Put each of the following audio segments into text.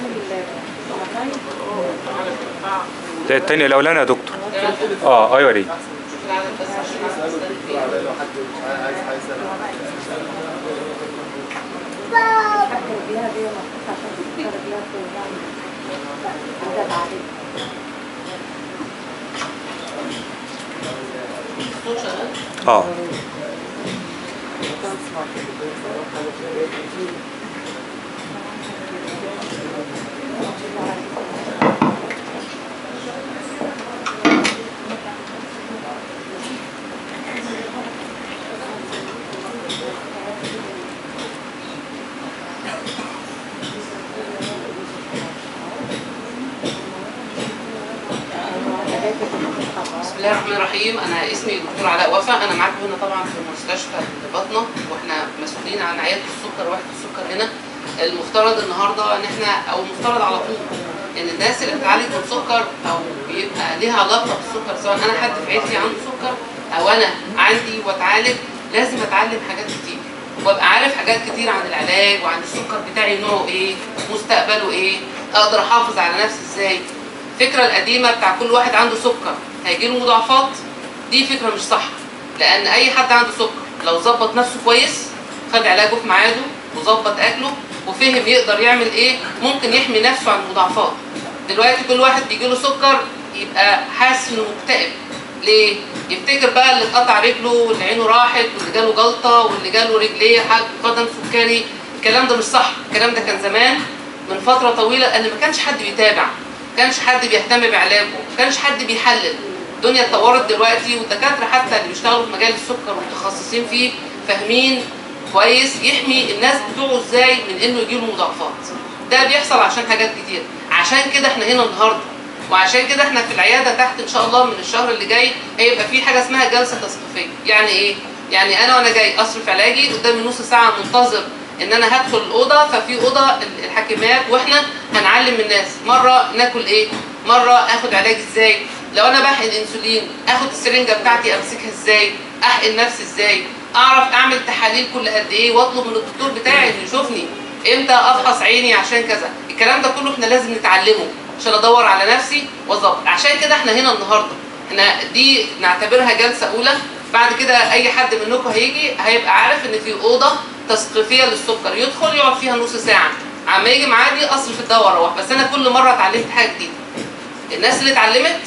ده التاني الاولاني يا دكتور اه ايوه دي العدد بس عشان نعرف نستند فيه. لو حد مش عايز عايز الصوت شغال اه بسم الله الرحمن الرحيم انا اسمي دكتور علاء وفا انا معاكم هنا طبعا في مستشفى البطنه واحنا مسؤولين عن عياده السكر وحده السكر هنا المفترض النهارده ان احنا او المفترض على طول ان الناس اللي بتعالج من سكر او بيبقى ليها علاقه بالسكر سواء انا حد في عيلتي عنده سكر او انا عندي واتعالج لازم اتعلم حاجات كتير وابقى عارف حاجات كتير عن العلاج وعن السكر بتاعي نوعه ايه مستقبله ايه اقدر احافظ على نفسي ازاي الفكره القديمه بتاع كل واحد عنده سكر هيجي له مضاعفات دي فكره مش صح لان اي حد عنده سكر لو ظبط نفسه كويس خد علاجه في ميعاده وظبط اكله وفهم يقدر يعمل ايه ممكن يحمي نفسه عن المضاعفات دلوقتي كل واحد بيجي له سكر يبقى حاسس انه مكتئب ليه؟ يفتكر بقى اللي اتقطع رجله واللي عينه راحت واللي جاله جلطه واللي جاله رجليه حد قدم سكري الكلام ده مش صح الكلام ده كان زمان من فتره طويله ان ما كانش حد بيتابع ما كانش حد بيهتم بعلاجه ما كانش حد بيحلل الدنيا اتطورت دلوقتي والدكاتره حتى اللي بيشتغلوا في مجال السكر ومتخصصين فيه فاهمين كويس يحمي الناس بتوعه ازاي من انه يجيله مضاعفات ده بيحصل عشان حاجات كتير عشان كده احنا هنا النهارده وعشان كده احنا في العياده تحت ان شاء الله من الشهر اللي جاي هيبقى في حاجه اسمها جلسه تثقيفيه يعني ايه يعني انا وانا جاي اصرف علاجي قدامي نص ساعه منتظر ان انا هدخل الاوضه ففي اوضه الحكيمات واحنا هنعلم الناس مره ناكل ايه مره اخد علاج ازاي لو انا بحقن انسولين اخد السرنجه بتاعتي امسكها ازاي احقن نفسي ازاي اعرف اعمل تحاليل كل قد ايه واطلب من الدكتور بتاعي انه يشوفني امتى افحص عيني عشان كذا الكلام ده كله احنا لازم نتعلمه عشان ادور على نفسي واظبط عشان كده احنا هنا النهارده احنا دي نعتبرها جلسه اولى بعد كده اي حد منكم هيجي هيبقى عارف ان في اوضه تثقيفيه للسكر يدخل يقعد فيها نص ساعه عما يجي معادي اصرف الدواء واروح بس انا كل مره اتعلمت حاجه جديده الناس اللي اتعلمت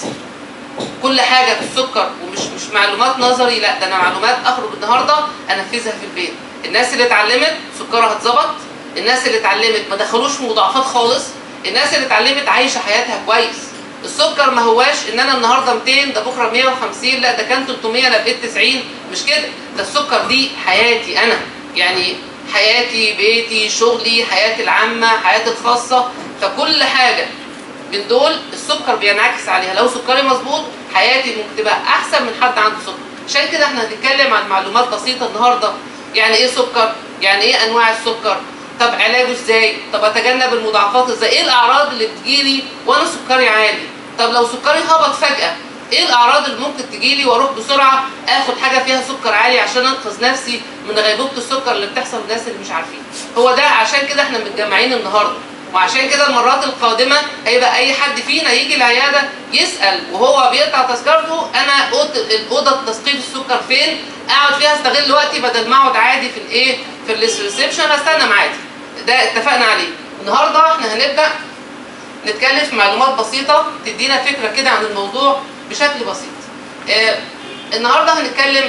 كل حاجه في السكر ومش مش معلومات نظري لا ده انا معلومات اخرج النهارده انفذها في البيت الناس اللي اتعلمت سكرها اتظبط الناس اللي اتعلمت ما دخلوش في مضاعفات خالص الناس اللي اتعلمت عايشه حياتها كويس السكر ما هواش ان انا النهارده 200 ده بكره 150 لا ده كان 300 انا بقيت 90 مش كده ده السكر دي حياتي انا يعني حياتي بيتي شغلي حياتي العامه حياتي الخاصه فكل حاجه من دول السكر بينعكس عليها لو سكري مظبوط حياتي ممكن تبقى احسن من حد عنده سكر عشان كده احنا هنتكلم عن معلومات بسيطه النهارده يعني ايه سكر يعني ايه انواع السكر طب علاجه ازاي طب اتجنب المضاعفات ازاي ايه الاعراض اللي بتجيلي وانا سكري عالي طب لو سكري هبط فجاه ايه الاعراض اللي ممكن تجيلي واروح بسرعه اخد حاجه فيها سكر عالي عشان انقذ نفسي من غيبوبه السكر اللي بتحصل للناس اللي مش عارفين هو ده عشان كده احنا متجمعين النهارده وعشان كده المرات القادمه هيبقى اي حد فينا يجي العياده يسال وهو بيقطع تذكرته انا أوضة- الاوضه تثقيف السكر فين اقعد فيها استغل وقتي بدل ما اقعد عادي في الايه في الريسبشن استنى معادي ده اتفقنا عليه النهارده احنا هنبدا نتكلم في معلومات بسيطه تدينا فكره كده عن الموضوع بشكل بسيط آه النهارده هنتكلم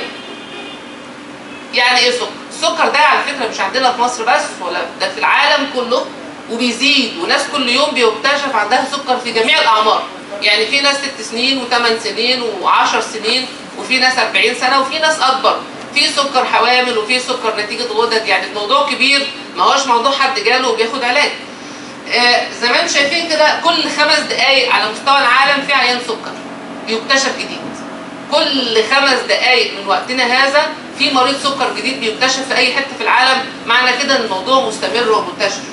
يعني ايه سكر السكر ده على فكره مش عندنا في مصر بس ولا ده في العالم كله وبيزيد وناس كل يوم بيكتشف عندها سكر في جميع الاعمار يعني في ناس ست سنين وثمان سنين وعشر سنين وفي ناس 40 سنه وفي ناس اكبر في سكر حوامل وفي سكر نتيجه غدد يعني الموضوع كبير ما هوش موضوع حد جاله وبياخد علاج آه، زي ما انتم شايفين كده كل خمس دقائق على مستوى العالم في عيان سكر بيكتشف جديد كل خمس دقائق من وقتنا هذا في مريض سكر جديد بيكتشف في اي حته في العالم معنى كده ان الموضوع مستمر ومنتشر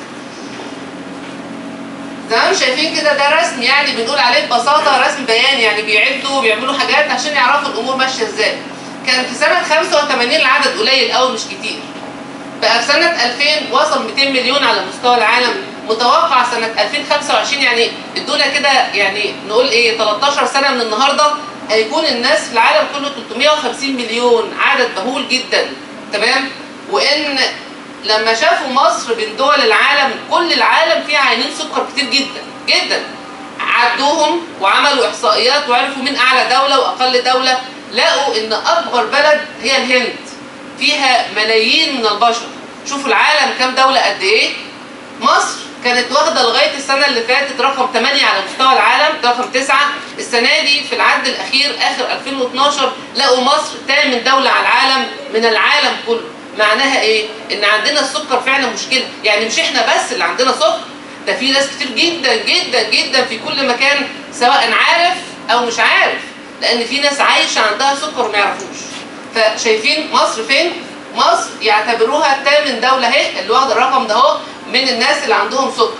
زي ما انتم شايفين كده ده رسم يعني بنقول عليه ببساطه رسم بياني يعني بيعدوا وبيعملوا حاجات عشان يعرفوا الامور ماشيه ازاي كان في سنه 85 العدد قليل قوي مش كتير بقى في سنه 2000 وصل 200 مليون على مستوى العالم متوقع سنه 2025 يعني ادونا كده يعني نقول ايه 13 سنه من النهارده هيكون الناس في العالم كله 350 مليون عدد مهول جدا تمام وان لما شافوا مصر بين دول العالم كل العالم فيها عيانين سكر كتير جدا جدا عدوهم وعملوا احصائيات وعرفوا مين اعلى دوله واقل دوله لقوا ان اكبر بلد هي الهند فيها ملايين من البشر شوفوا العالم كام دوله قد ايه مصر كانت واخده لغايه السنه اللي فاتت رقم 8 على مستوى العالم ده رقم 9 السنه دي في العد الاخير اخر 2012 لقوا مصر ثامن دوله على العالم من العالم كله معناها ايه ان عندنا السكر فعلا مشكله يعني مش احنا بس اللي عندنا سكر ده في ناس كتير جدا جدا جدا في كل مكان سواء عارف او مش عارف لان في ناس عايشه عندها سكر وما يعرفوش فشايفين مصر فين مصر يعتبروها تامن دوله اهي اللي واخده الرقم ده اهو من الناس اللي عندهم سكر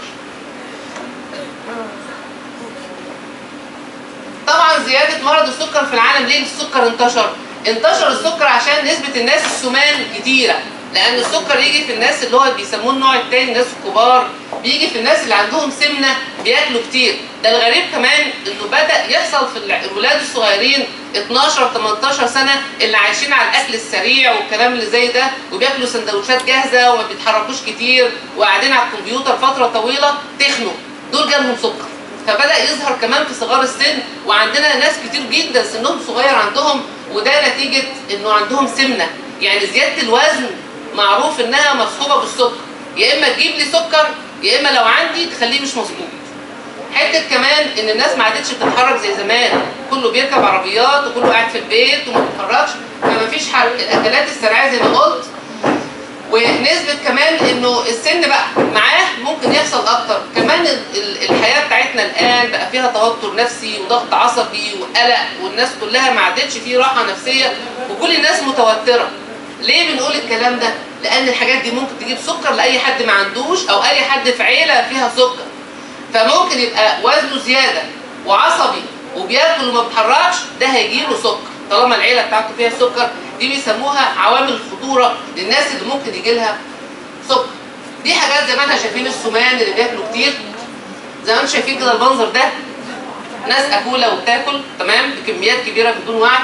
طبعا زياده مرض السكر في العالم ليه السكر انتشر انتشر السكر عشان نسبه الناس السمان كتيره لان السكر يجي في الناس اللي هو بيسموه النوع الثاني الناس الكبار بيجي في الناس اللي عندهم سمنه بياكلوا كتير ده الغريب كمان انه بدا يحصل في الولاد الصغيرين 12 18 سنه اللي عايشين على الاكل السريع والكلام اللي زي ده وبياكلوا سندوتشات جاهزه وما بيتحركوش كتير وقاعدين على الكمبيوتر فتره طويله تخنوا دول جالهم سكر فبدا يظهر كمان في صغار السن وعندنا ناس كتير جدا سنهم صغير عندهم وده نتيجه انه عندهم سمنه يعني زياده الوزن معروف انها مصحوبه بالسكر يا اما تجيب لي سكر يا اما لو عندي تخليه مش مظبوط حته كمان ان الناس ما عادتش بتتحرك زي زمان كله بيركب عربيات وكله قاعد في البيت وما بيتحركش فما فيش حرق الاكلات السريعه زي ما قلت ونسبة كمان انه السن بقى معاه ممكن يحصل اكتر كمان الحياة بتاعتنا الان بقى فيها توتر نفسي وضغط عصبي وقلق والناس كلها ما عادتش فيه راحة نفسية وكل الناس متوترة ليه بنقول الكلام ده؟ لان الحاجات دي ممكن تجيب سكر لاي حد ما عندوش او اي حد في عيلة فيها سكر فممكن يبقى وزنه زيادة وعصبي وبياكل وما بيتحركش ده هيجيله سكر طالما العيله بتاعته فيها سكر دي بيسموها عوامل الخطوره للناس اللي ممكن يجي لها سكر دي حاجات زي ما احنا شايفين السمان اللي بياكلوا كتير زي ما انتم شايفين كده المنظر ده ناس اكوله وبتاكل تمام بكميات كبيره بدون وعي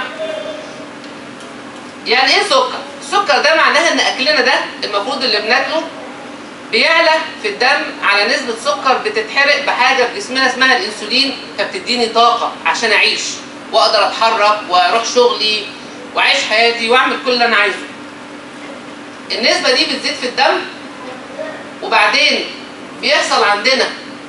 يعني ايه سكر السكر ده معناها ان اكلنا ده المفروض اللي بناكله بيعلى في الدم على نسبة سكر بتتحرق بحاجة في جسمنا اسمها الانسولين فبتديني طاقة عشان اعيش واقدر اتحرك واروح شغلي واعيش حياتي واعمل كل اللي انا عايزه النسبة دي بتزيد في الدم وبعدين بيحصل عندنا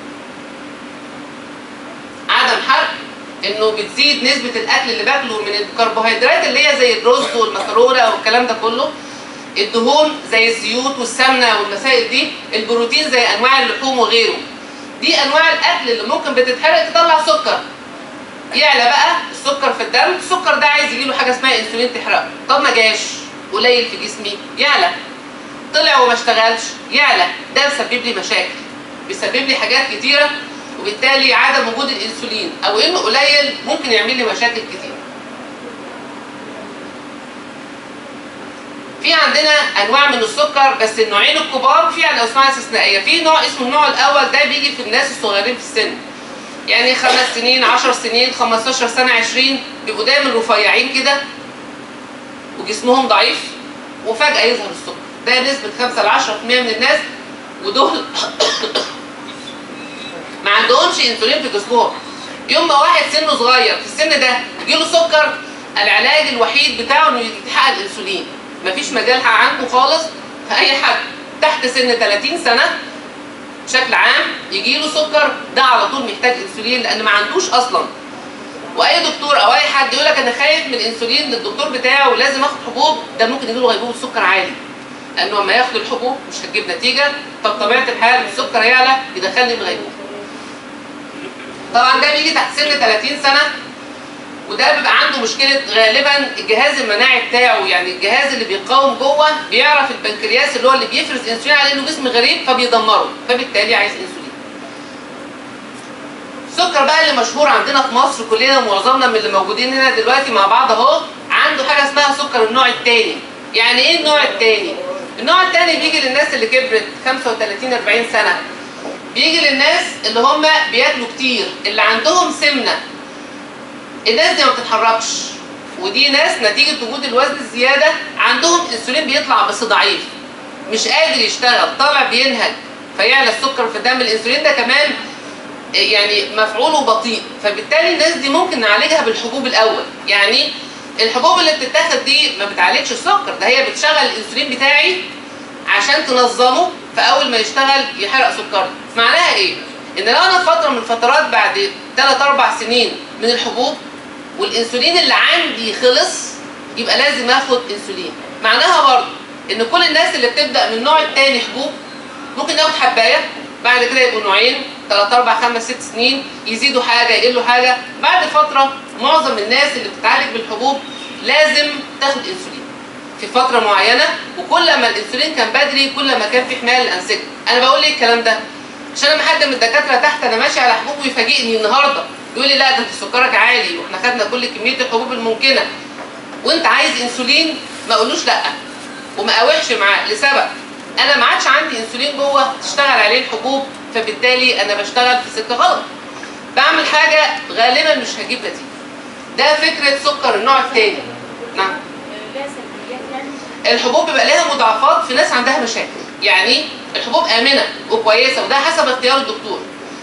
عدم حرق انه بتزيد نسبة الاكل اللي باكله من الكربوهيدرات اللي هي زي الرز والمكرونة والكلام ده كله الدهون زي الزيوت والسمنة والمسائل دي البروتين زي انواع اللحوم وغيره دي انواع الاكل اللي ممكن بتتحرق تطلع سكر يعلى بقى السكر في الدم السكر ده عايز يجيله حاجه اسمها انسولين تحرقه طب ما جاش قليل في جسمي يعلى طلع وما اشتغلش يعلى ده بيسبب لي مشاكل بيسبب لي حاجات كتيره وبالتالي عدم وجود الانسولين او انه قليل ممكن يعمل لي مشاكل كتير في عندنا انواع من السكر بس النوعين الكبار في على اسماء استثنائيه في نوع اسمه النوع الاول ده بيجي في الناس الصغيرين في السن يعني خمس سنين 10 سنين 15 سنه 20 بيبقوا دايما رفيعين كده وجسمهم ضعيف وفجاه يظهر السكر ده نسبه 5 ل 10% من الناس ودول ما عندهمش انسولين في جسمهم يوم ما واحد سنه صغير في السن ده يجيله سكر العلاج الوحيد بتاعه انه يتحقق الانسولين مفيش مجال عنده خالص في اي حد تحت سن 30 سنه بشكل عام يجي له سكر ده على طول محتاج انسولين لان ما عندوش اصلا واي دكتور او اي حد يقول لك انا خايف من الانسولين للدكتور بتاعه ولازم اخد حبوب ده ممكن يجي له غيبوبه سكر عالي لانه لما ياخد الحبوب مش هتجيب نتيجه طب طبيعه الحال السكر يعلى يدخلني في غيبوبه طبعا ده بيجي تحت سن 30 سنه وده بيبقى عنده مشكله غالبا الجهاز المناعي بتاعه يعني الجهاز اللي بيقاوم جوه بيعرف البنكرياس اللي هو اللي بيفرز انسولين على انه جسم غريب فبيدمره فبالتالي عايز انسولين. السكر بقى اللي مشهور عندنا في مصر كلنا ومعظمنا من اللي موجودين هنا دلوقتي مع بعض اهو عنده حاجه اسمها سكر النوع الثاني. يعني ايه النوع الثاني؟ النوع الثاني بيجي للناس اللي كبرت 35 40 سنه بيجي للناس اللي هم بياكلوا كتير اللي عندهم سمنه الناس دي ما بتتحركش ودي ناس نتيجه وجود الوزن الزياده عندهم انسولين بيطلع بس ضعيف مش قادر يشتغل طالع بينهج فيعلى السكر في الدم الانسولين ده كمان يعني مفعوله بطيء فبالتالي الناس دي ممكن نعالجها بالحبوب الاول يعني الحبوب اللي بتتاخد دي ما بتعالجش السكر ده هي بتشغل الانسولين بتاعي عشان تنظمه فاول ما يشتغل يحرق سكري معناها ايه ان لو انا فتره من الفترات بعد 3 4 سنين من الحبوب والانسولين اللي عندي خلص يبقى لازم اخد انسولين معناها برضه ان كل الناس اللي بتبدا من النوع الثاني حبوب ممكن ياخد حبايه بعد كده يبقوا نوعين 3 4 5 6 سنين يزيدوا حاجه يقلوا حاجه بعد فتره معظم الناس اللي بتتعالج بالحبوب لازم تاخد انسولين في فتره معينه وكل ما الانسولين كان بدري كل ما كان في حمايه للانسجه انا بقول ليه الكلام ده عشان لما حد من الدكاتره تحت انا ماشي على حبوب ويفاجئني النهارده يقول لي لا ده انت سكرك عالي واحنا خدنا كل كميه الحبوب الممكنه وانت عايز انسولين ما اقولوش لا وما اقاوحش معاه لسبب انا ما عادش عندي انسولين جوه تشتغل عليه الحبوب فبالتالي انا بشتغل في سكه غلط بعمل حاجه غالبا مش هجيب نتيجه ده فكره سكر النوع الثاني نعم لها سلبيات يعني الحبوب بيبقى لها مضاعفات في ناس عندها مشاكل يعني الحبوب امنه وكويسه وده حسب اختيار الدكتور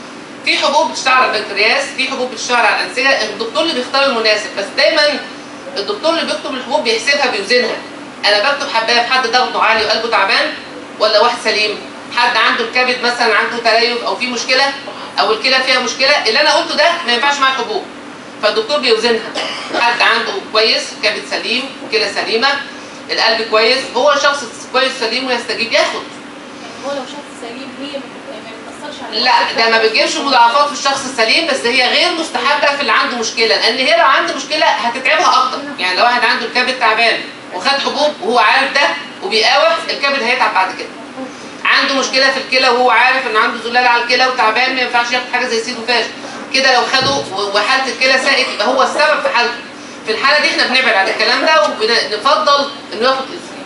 في حبوب بتشتغل على البنكرياس في حبوب بتشتغل على الانسجه الدكتور اللي بيختار المناسب بس دايما الدكتور اللي بيكتب الحبوب بيحسبها بيوزنها انا بكتب حبايه في حد ضغطه عالي وقلبه تعبان ولا واحد سليم حد عنده الكبد مثلا عنده تليف او في مشكله او الكلى فيها مشكله اللي انا قلته ده ما ينفعش مع الحبوب فالدكتور بيوزنها حد عنده كويس كبد سليم كلى سليمه القلب كويس هو شخص كويس سليم ويستجيب ياخد هو لو شخص سليم هي ما ما بتاثرش على لا ده ما بتجيبش مضاعفات في الشخص السليم بس هي غير مستحبه في اللي عنده مشكله لان هي لو عنده مشكله هتتعبها اكتر يعني لو واحد عنده الكبد تعبان وخد حبوب وهو عارف ده وبيقاوح الكبد هيتعب بعد كده عنده مشكله في الكلى وهو عارف ان عنده زلال على الكلى وتعبان ما ينفعش ياخد حاجه زي سيدوفاج كده لو خده و- وحاله الكلى ساءت يبقى هو السبب في حالته في الحاله دي احنا بنبعد عن الكلام ده وبنفضل انه ياخد انسولين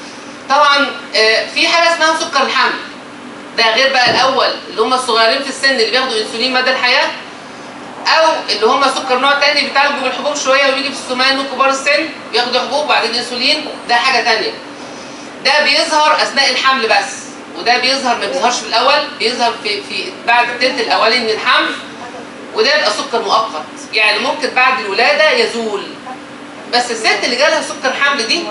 طبعا آه، في حاجه اسمها سكر الحمل ده غير بقى الاول اللي هم الصغيرين في السن اللي بياخدوا انسولين مدى الحياه او اللي هم سكر نوع تاني بيتعالجوا بالحبوب شويه ويجي في السمان وكبار السن بياخدوا حبوب وبعدين انسولين ده حاجه تانية ده بيظهر اثناء الحمل بس وده بيظهر ما بيظهرش في الاول بيظهر في في بعد الثلث الاولاني من الحمل وده يبقى سكر مؤقت يعني ممكن بعد الولاده يزول بس الست اللي جالها سكر حمل دي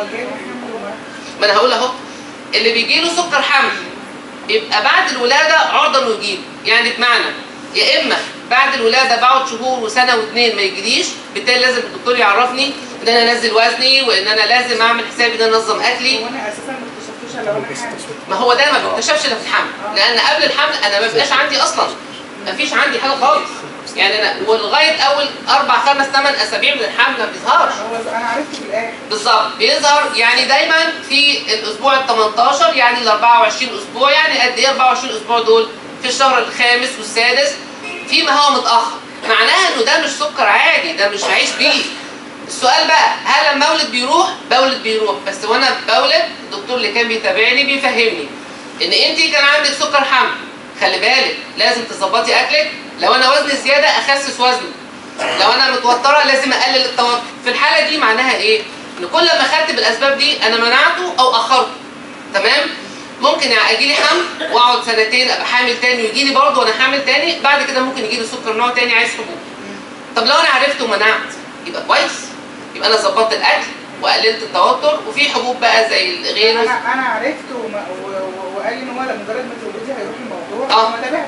ما انا هقول اهو اللي بيجي له سكر حمل بيبقى بعد الولاده عرضه انه يجيب يعني بمعنى يا اما بعد الولاده بقعد شهور وسنه واثنين ما يجيليش بالتالي لازم الدكتور يعرفني ان انا انزل وزني وان انا لازم اعمل حسابي ان انا انظم اكلي وانا اساسا ما اكتشفتوش الا وانا حامل ما هو ده ما بيكتشفش الا في الحمل لان قبل الحمل انا ما بيبقاش عندي اصلا ما فيش عندي حاجه خالص يعني انا ولغايه اول اربع خمس ثمان اسابيع من الحمل ما بيظهرش هو انا عرفت في الاخر بالظبط بيظهر يعني دايما في الاسبوع ال 18 يعني ال 24 اسبوع يعني قد ايه 24 اسبوع دول في الشهر الخامس والسادس فيما هو متاخر معناها انه ده مش سكر عادي ده مش هعيش بيه السؤال بقى هل لما اولد بيروح بولد بيروح بس وانا بولد الدكتور اللي كان بيتابعني بيفهمني ان انت كان عندك سكر حمل خلي بالك لازم تظبطي اكلك لو انا وزني زياده اخسس وزني لو انا متوتره لازم اقلل التوتر في الحاله دي معناها ايه ان كل ما خدت بالاسباب دي انا منعته او اخرته تمام ممكن اجي لي حمل واقعد سنتين ابقى حامل تاني ويجي لي برضه وانا حامل تاني بعد كده ممكن يجي لي سكر نوع تاني عايز حبوب طب لو انا عرفت ومنعت يبقى كويس يبقى انا ظبطت الاكل وقللت التوتر وفي حبوب بقى زي غيره انا انا عرفت وما- و- و- وقال لي ان هو مجرد ما تولدي هيروح الموضوع آه. ما تابعتش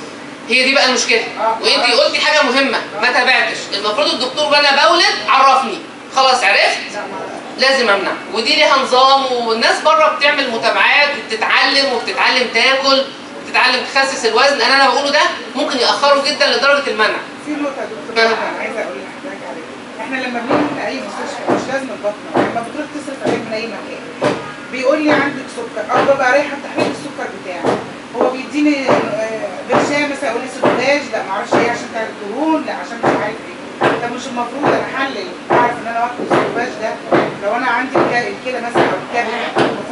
هي دي بقى المشكله آه. وانتي قلتي حاجه مهمه ما تابعتش المفروض الدكتور وانا بولد عرفني خلاص عرفت لا ما لازم امنع ودي ليها نظام والناس بره بتعمل متابعات وبتتعلم وبتتعلم تاكل وبتتعلم تخسس الوزن انا انا بقوله ده ممكن ياخره جدا لدرجه المنع في نقطه يا دكتور آه. انا عايزه اقول لحضرتك عليها احنا لما بنروح لاي مستشفى مش لازم البطنه لما بتروح تصرف عليك من اي مكان بيقول لي عندك سكر او ببقى رايحه تحليل السكر بتاعي هو بيديني آه، برشام مثلا يقول لي سوداج لا معرفش ايه عشان تعمل دهون لا عشان مش عارف ايه طب مش المفروض انا احلل اعرف ان انا واخد السوداج ده لو انا عندي الك- الكلى مثلا او الكبد المفروض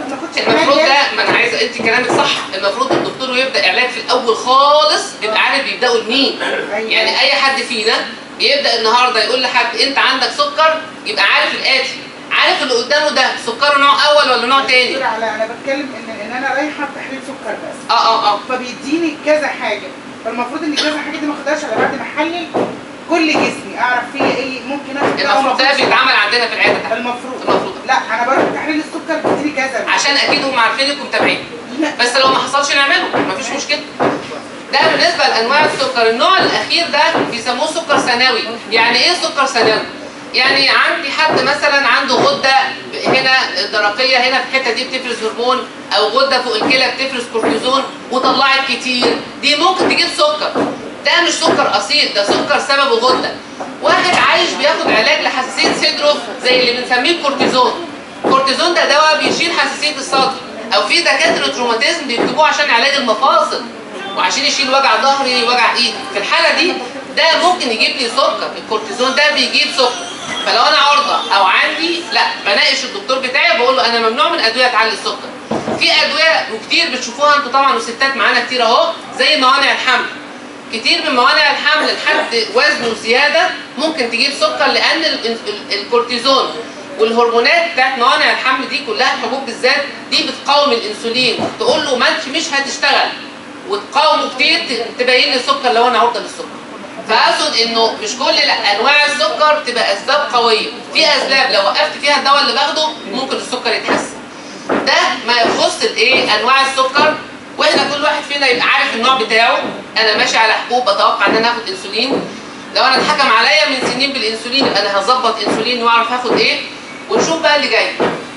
المفروض ما اخدش المفروض حاجه ده ما انا عايزه انت كلامك صح المفروض الدكتور ويبدا علاج في الاول خالص بيبقى عارف بيبداوا لمين أيوة. يعني اي حد فينا بيبدا النهارده يقول لحد انت عندك سكر يبقى عارف الاتي عارف اللي قدامه ده سكره نوع اول ولا نوع تاني دكتور علاء انا بتكلم ان ان انا رايحه بتحليل سكر بس اه اه اه فبيديني كذا حاجه فالمفروض ان كذا حاجه دي ما اخدهاش على بعد ما احلل كل جسمي اعرف فيه ايه ممكن اخد ده أو المفروض ده ما آخدش. بيتعمل عندنا في العياده تحت المفروض المفروض. لا انا بروح تحليل السكر بيديني كذا عشان اكيد هم عارفينك ومتابعين لا بس لو ما حصلش نعمله مفيش مشكله ده بالنسبه لانواع السكر النوع الاخير ده بيسموه سكر ثانوي يعني ايه سكر ثانوي يعني عندي حد مثلا عنده غده هنا درقيه هنا في الحته دي بتفرز هرمون او غده فوق الكلى بتفرز كورتيزون وطلعت كتير دي ممكن تجيب سكر ده مش سكر اصيل ده سكر سببه غده واحد عايش بياخد علاج لحساسيه صدره زي اللي بنسميه الكورتيزون الكورتيزون ده دواء بيشيل حساسيه الصدر او في دكاتره روماتيزم بيكتبوه عشان علاج المفاصل وعشان يشيل وجع ظهري وجع ايدي في الحاله دي ده ممكن يجيب لي سكر الكورتيزون ده بيجيب سكر فلو انا عرضه او عندي لا بناقش الدكتور بتاعي بقول له انا ممنوع من ادويه تعلي السكر في ادويه وكتير بتشوفوها انتوا طبعا وستات معانا كتير اهو زي موانع الحمل كتير من موانع الحمل لحد وزنه زياده ممكن تجيب سكر لان ال- ال- الكورتيزون والهرمونات بتاعت موانع الحمل دي كلها الحبوب بالذات دي بتقاوم الانسولين تقول له ما انت مش هتشتغل وتقاومه كتير ت- تبين لي السكر لو انا عرضه للسكر فاقصد انه مش كل لا انواع السكر تبقى اسباب قويه في اسباب لو وقفت فيها الدواء اللي باخده ممكن السكر يتحسن ده ما يخص الايه انواع السكر واحنا كل واحد فينا يبقى عارف النوع بتاعه انا ماشي على حبوب بتوقع ان انا هاخد انسولين لو انا اتحكم عليا من سنين بالانسولين يبقى انا هظبط انسولين واعرف هاخد ايه ونشوف بقى اللي جاي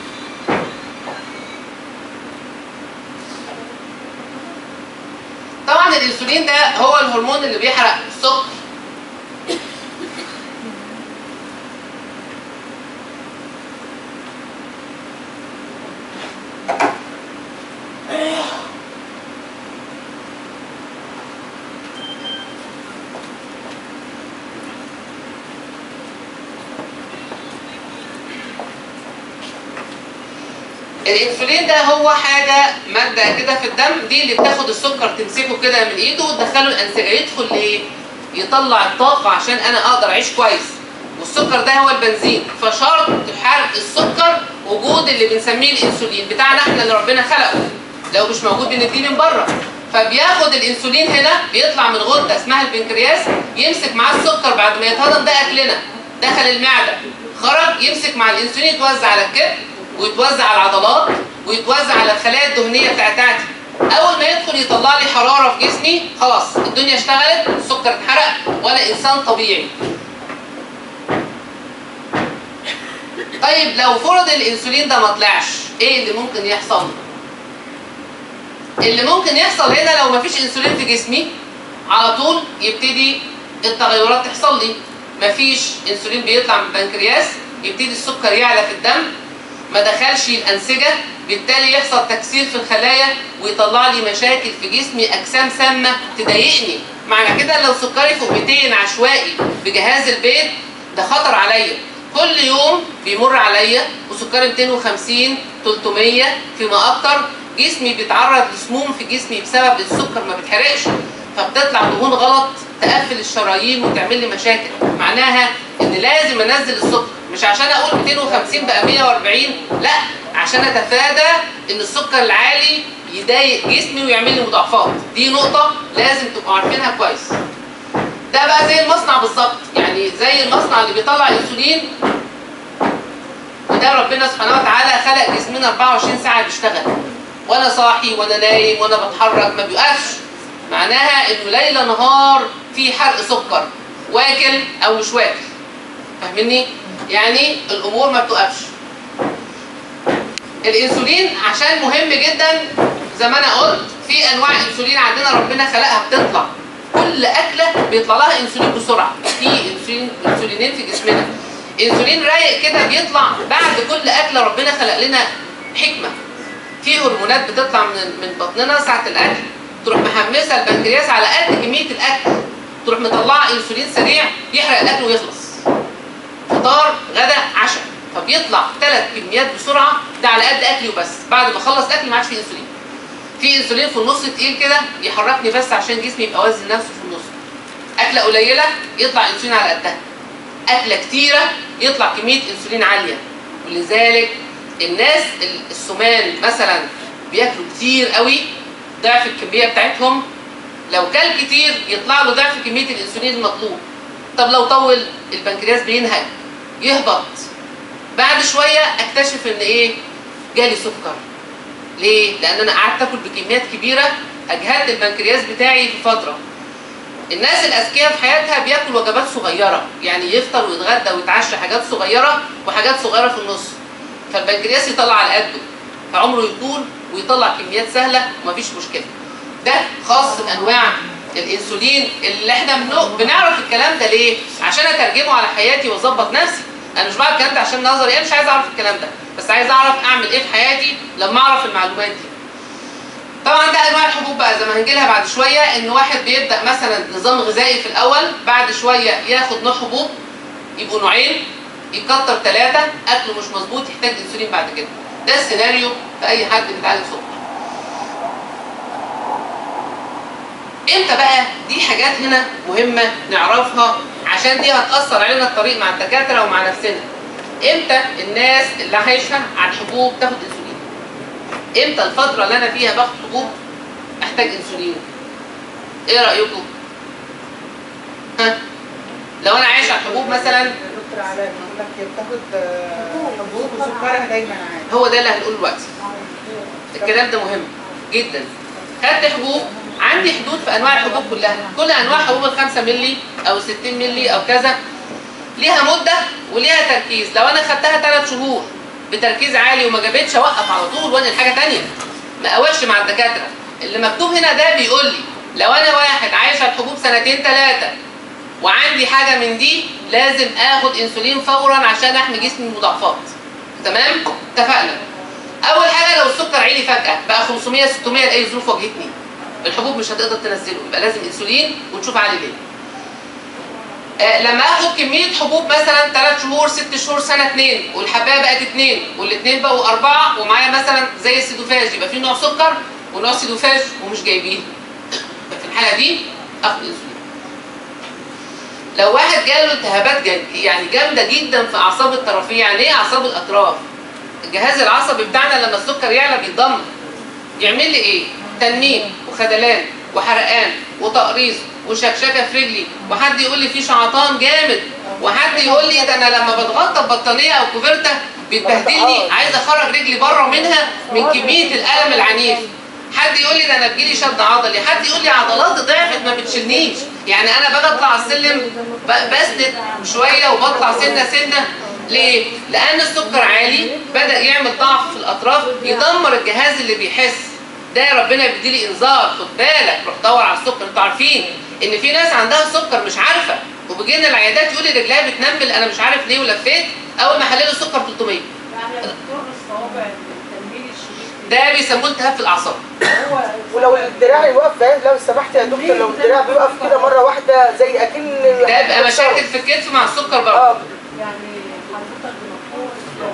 طبعا الانسولين ده هو الهرمون اللي بيحرق السكر الانسولين ده هو حاجه ماده كده في الدم دي اللي بتاخد السكر تمسكه كده من ايده وتدخله الانسجه يدخل ليه؟ يطلع الطاقه عشان انا اقدر اعيش كويس والسكر ده هو البنزين فشرط حرق السكر وجود اللي بنسميه الانسولين بتاعنا احنا اللي ربنا خلقه لو مش موجود بنديه من بره فبياخد الانسولين هنا بيطلع من غده اسمها البنكرياس يمسك معاه السكر بعد ما يتهضم ده اكلنا دخل المعده خرج يمسك مع الانسولين يتوزع على الكبد ويتوزع على العضلات ويتوزع على الخلايا الدهنيه بتاعتي اول ما يدخل يطلع لي حراره في جسمي خلاص الدنيا اشتغلت السكر اتحرق وانا انسان طبيعي طيب لو فرض الانسولين ده ما طلعش ايه اللي ممكن يحصل اللي ممكن يحصل هنا لو ما فيش انسولين في جسمي على طول يبتدي التغيرات تحصل لي مفيش انسولين بيطلع من البنكرياس يبتدي السكر يعلى في الدم ما دخلش الانسجه بالتالي يحصل تكسير في الخلايا ويطلع لي مشاكل في جسمي اجسام سامه تضايقني معنى كده لو سكري فوق 200 عشوائي بجهاز البيت ده خطر عليا كل يوم بيمر عليا وسكري 250 300 فيما اكتر جسمي بيتعرض لسموم في جسمي بسبب السكر ما بيتحرقش فبتطلع دهون غلط تقفل الشرايين وتعمل لي مشاكل معناها ان لازم انزل السكر مش عشان اقول 250 بقى 140 لا عشان اتفادى ان السكر العالي يضايق جسمي ويعمل لي مضاعفات دي نقطه لازم تبقوا عارفينها كويس ده بقى زي المصنع بالظبط يعني زي المصنع اللي بيطلع انسولين وده ربنا سبحانه وتعالى خلق جسمنا 24 ساعه بيشتغل وانا صاحي وانا نايم وانا بتحرك ما بيوقفش معناها انه ليل نهار في حرق سكر واكل او مش واكل فاهمني يعني الامور ما بتوقفش الانسولين عشان مهم جدا زي ما انا قلت في انواع انسولين عندنا ربنا خلقها بتطلع كل اكله بيطلع لها انسولين بسرعه في انسولين انسولينين في جسمنا انسولين رايق كده بيطلع بعد كل اكله ربنا خلق لنا حكمه في هرمونات بتطلع من من بطننا ساعه الاكل تروح محمسه البنكرياس على قد كميه الاكل تروح مطلعه انسولين سريع يحرق الاكل ويخلص فطار غدا عشاء فبيطلع ثلاث كميات بسرعه ده على قد اكلي وبس بعد ما اخلص اكل ما عادش فيه انسولين في انسولين في النص تقيل كده يحركني بس عشان جسمي يبقى وزن نفسه في النص اكله قليله يطلع انسولين على قدها اكله كتيره يطلع كميه انسولين عاليه ولذلك الناس ال- السمان مثلا بياكلوا كتير قوي ضعف الكميه بتاعتهم لو كل كتير يطلع له ضعف كميه الانسولين المطلوب طب لو طول البنكرياس بينهج يهبط بعد شويه اكتشف ان ايه جالي سكر ليه لان انا قعدت اكل بكميات كبيره اجهدت البنكرياس بتاعي في فتره الناس الاذكياء في حياتها بياكل وجبات صغيره يعني يفطر ويتغدى ويتعشى حاجات صغيره وحاجات صغيره في النص فالبنكرياس يطلع على قده فعمره يطول ويطلع كميات سهله ومفيش مشكله ده خاص بانواع الانسولين اللي احنا بنو- بنعرف الكلام ده ليه عشان اترجمه على حياتي واظبط نفسي انا مش بعمل الكلام ده عشان نظري انا مش عايز اعرف الكلام ده بس عايز اعرف اعمل ايه في حياتي لما اعرف المعلومات دي طبعا ده انواع الحبوب بقى زي ما هنجي لها بعد شويه ان واحد بيبدا مثلا نظام غذائي في الاول بعد شويه ياخد نوع حبوب يبقوا نوعين يكتر ثلاثه اكله مش مظبوط يحتاج انسولين بعد كده ده السيناريو في اي حد بيتعالج سكر امتى بقى دي حاجات هنا مهمه نعرفها عشان دي هتاثر علينا الطريق مع الدكاتره ومع نفسنا امتى الناس اللي عايشه على الحبوب تاخد انسولين امتى الفتره اللي انا فيها باخد حبوب احتاج انسولين ايه رايكم ها لو انا عايش على الحبوب مثلا دكتور علاء بيقول لك هي بتاخد آه، حبوب وسكرها دايما عالي هو ده اللي هنقوله دلوقتي الكلام ده مهم جدا خدت حبوب عندي حدود في انواع الحبوب كلها كل انواع حبوب ال 5 مللي او 60 مللي او كذا ليها مده وليها تركيز لو انا خدتها 3 شهور بتركيز عالي وما جابتش اوقف على طول وانقل حاجه ثانيه ما اقولش مع الدكاتره اللي مكتوب هنا ده بيقول لي لو انا واحد عايش على الحبوب سنتين ثلاثه وعندي حاجه من دي لازم اخد انسولين فورا عشان احمي جسمي من المضاعفات تمام اتفقنا اول حاجه لو السكر عالي فجاه بقى 500 600 لاي ظروف واجهتني الحبوب مش هتقدر تنزله يبقى لازم انسولين ونشوف عالي ليه آه لما اخد كميه حبوب مثلا 3 شهور 6 شهور سنه 2 والحبايه بقت 2 والاثنين بقوا 4 ومعايا مثلا زي السيدوفاج يبقى في نوع سكر ونوع سيدوفاج ومش جايبين في الحاله دي اخد انسولين لو واحد جاله التهابات جد يعني جامده جدا في اعصاب الطرفيه يعني ايه اعصاب الاطراف الجهاز العصبي بتاعنا لما السكر يعلى بيتدمر يعمل لي ايه تنميل وخدلان وحرقان وتقريص وشكشكه في رجلي وحد يقول لي في شعطان جامد وحد يقول لي ده انا لما بتغطى ببطانيه او كوفرته بيتبهدلني عايز اخرج رجلي بره منها من كميه الالم العنيف حد يقول لي ده انا بيجيلي شد عضلي حد يقول لي عضلاتي ضعفت ما بتشيلنيش يعني انا باجي اطلع على السلم ب- بسند شويه وبطلع سنه سنه ليه؟ لأن السكر عالي بدأ يعمل ضعف في الأطراف يدمر الجهاز اللي بيحس ده ربنا بيديلي إنذار خد بالك روح دور على السكر أنتوا عارفين إن في ناس عندها سكر مش عارفة وبيجي لنا العيادات يقول لي رجليها بتنمل أنا مش عارف ليه ولفيت أول ما حللوا السكر 300 يعني دكتور الصوابع التنميل الشديد ده بيسموه التهاب في الأعصاب هو ولو الدراع يوقف ده لو سمحت يا دكتور لو الدراع بيوقف كده مره واحده زي اكن ده بيبقى مشاكل في الكتف مع السكر برضه اه يعني حضرتك دكتور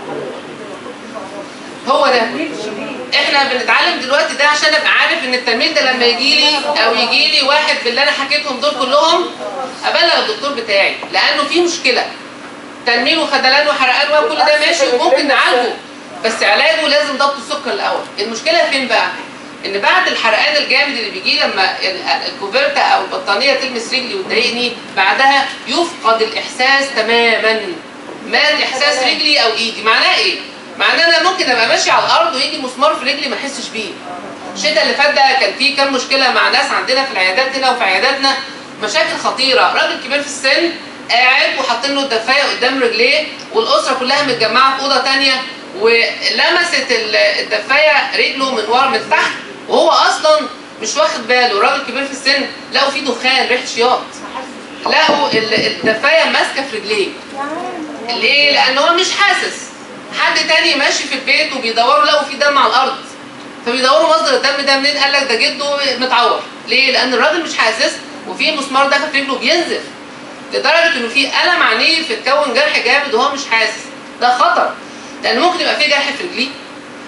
هو ده تنميل شديد احنا بنتعلم دلوقتي ده عشان ابقى عارف ان التلميذ ده لما يجي لي او يجي لي واحد باللي انا حكيتهم دول كلهم ابلغ الدكتور بتاعي لانه في مشكله تنميل وخدلان وحرقان وكل ده ماشي وممكن نعالجه بس علاجه لازم ضبط السكر الاول المشكله فين بقى ان بعد الحرقان الجامد اللي بيجي لما ال- الكوفرتا او البطانيه تلمس رجلي وتضايقني بعدها يفقد الاحساس تماما مات احساس رجلي او ايدي معناه ايه معناه انا ممكن ابقى ماشي على الارض ويجي مسمار في رجلي ما احسش بيه الشتاء اللي فات ده كان فيه كام مشكله مع ناس عندنا في العيادات هنا وفي عياداتنا مشاكل خطيره راجل كبير في السن قاعد وحاطين له الدفايه قدام رجليه والاسره كلها متجمعه في اوضه تانية ولمست ال- الدفايه رجله من ورا من تحت وهو اصلا مش واخد باله راجل كبير في السن لقوا فيه دخان ريحه شياط لقوا ال- الدفايه ماسكه في رجليه ليه؟ لأن هو مش حاسس حد تاني ماشي في البيت وبيدوروا لقوا في دم على الأرض فبيدوروا مصدر الدم ده منين قال لك ده جده متعور ليه؟ لأن الراجل مش حاسس وفي مسمار داخل في رجله بينزف لدرجة إنه في ألم عنيف اتكون جرح جامد وهو مش حاسس ده خطر لأن ممكن يبقى في جرح في رجليه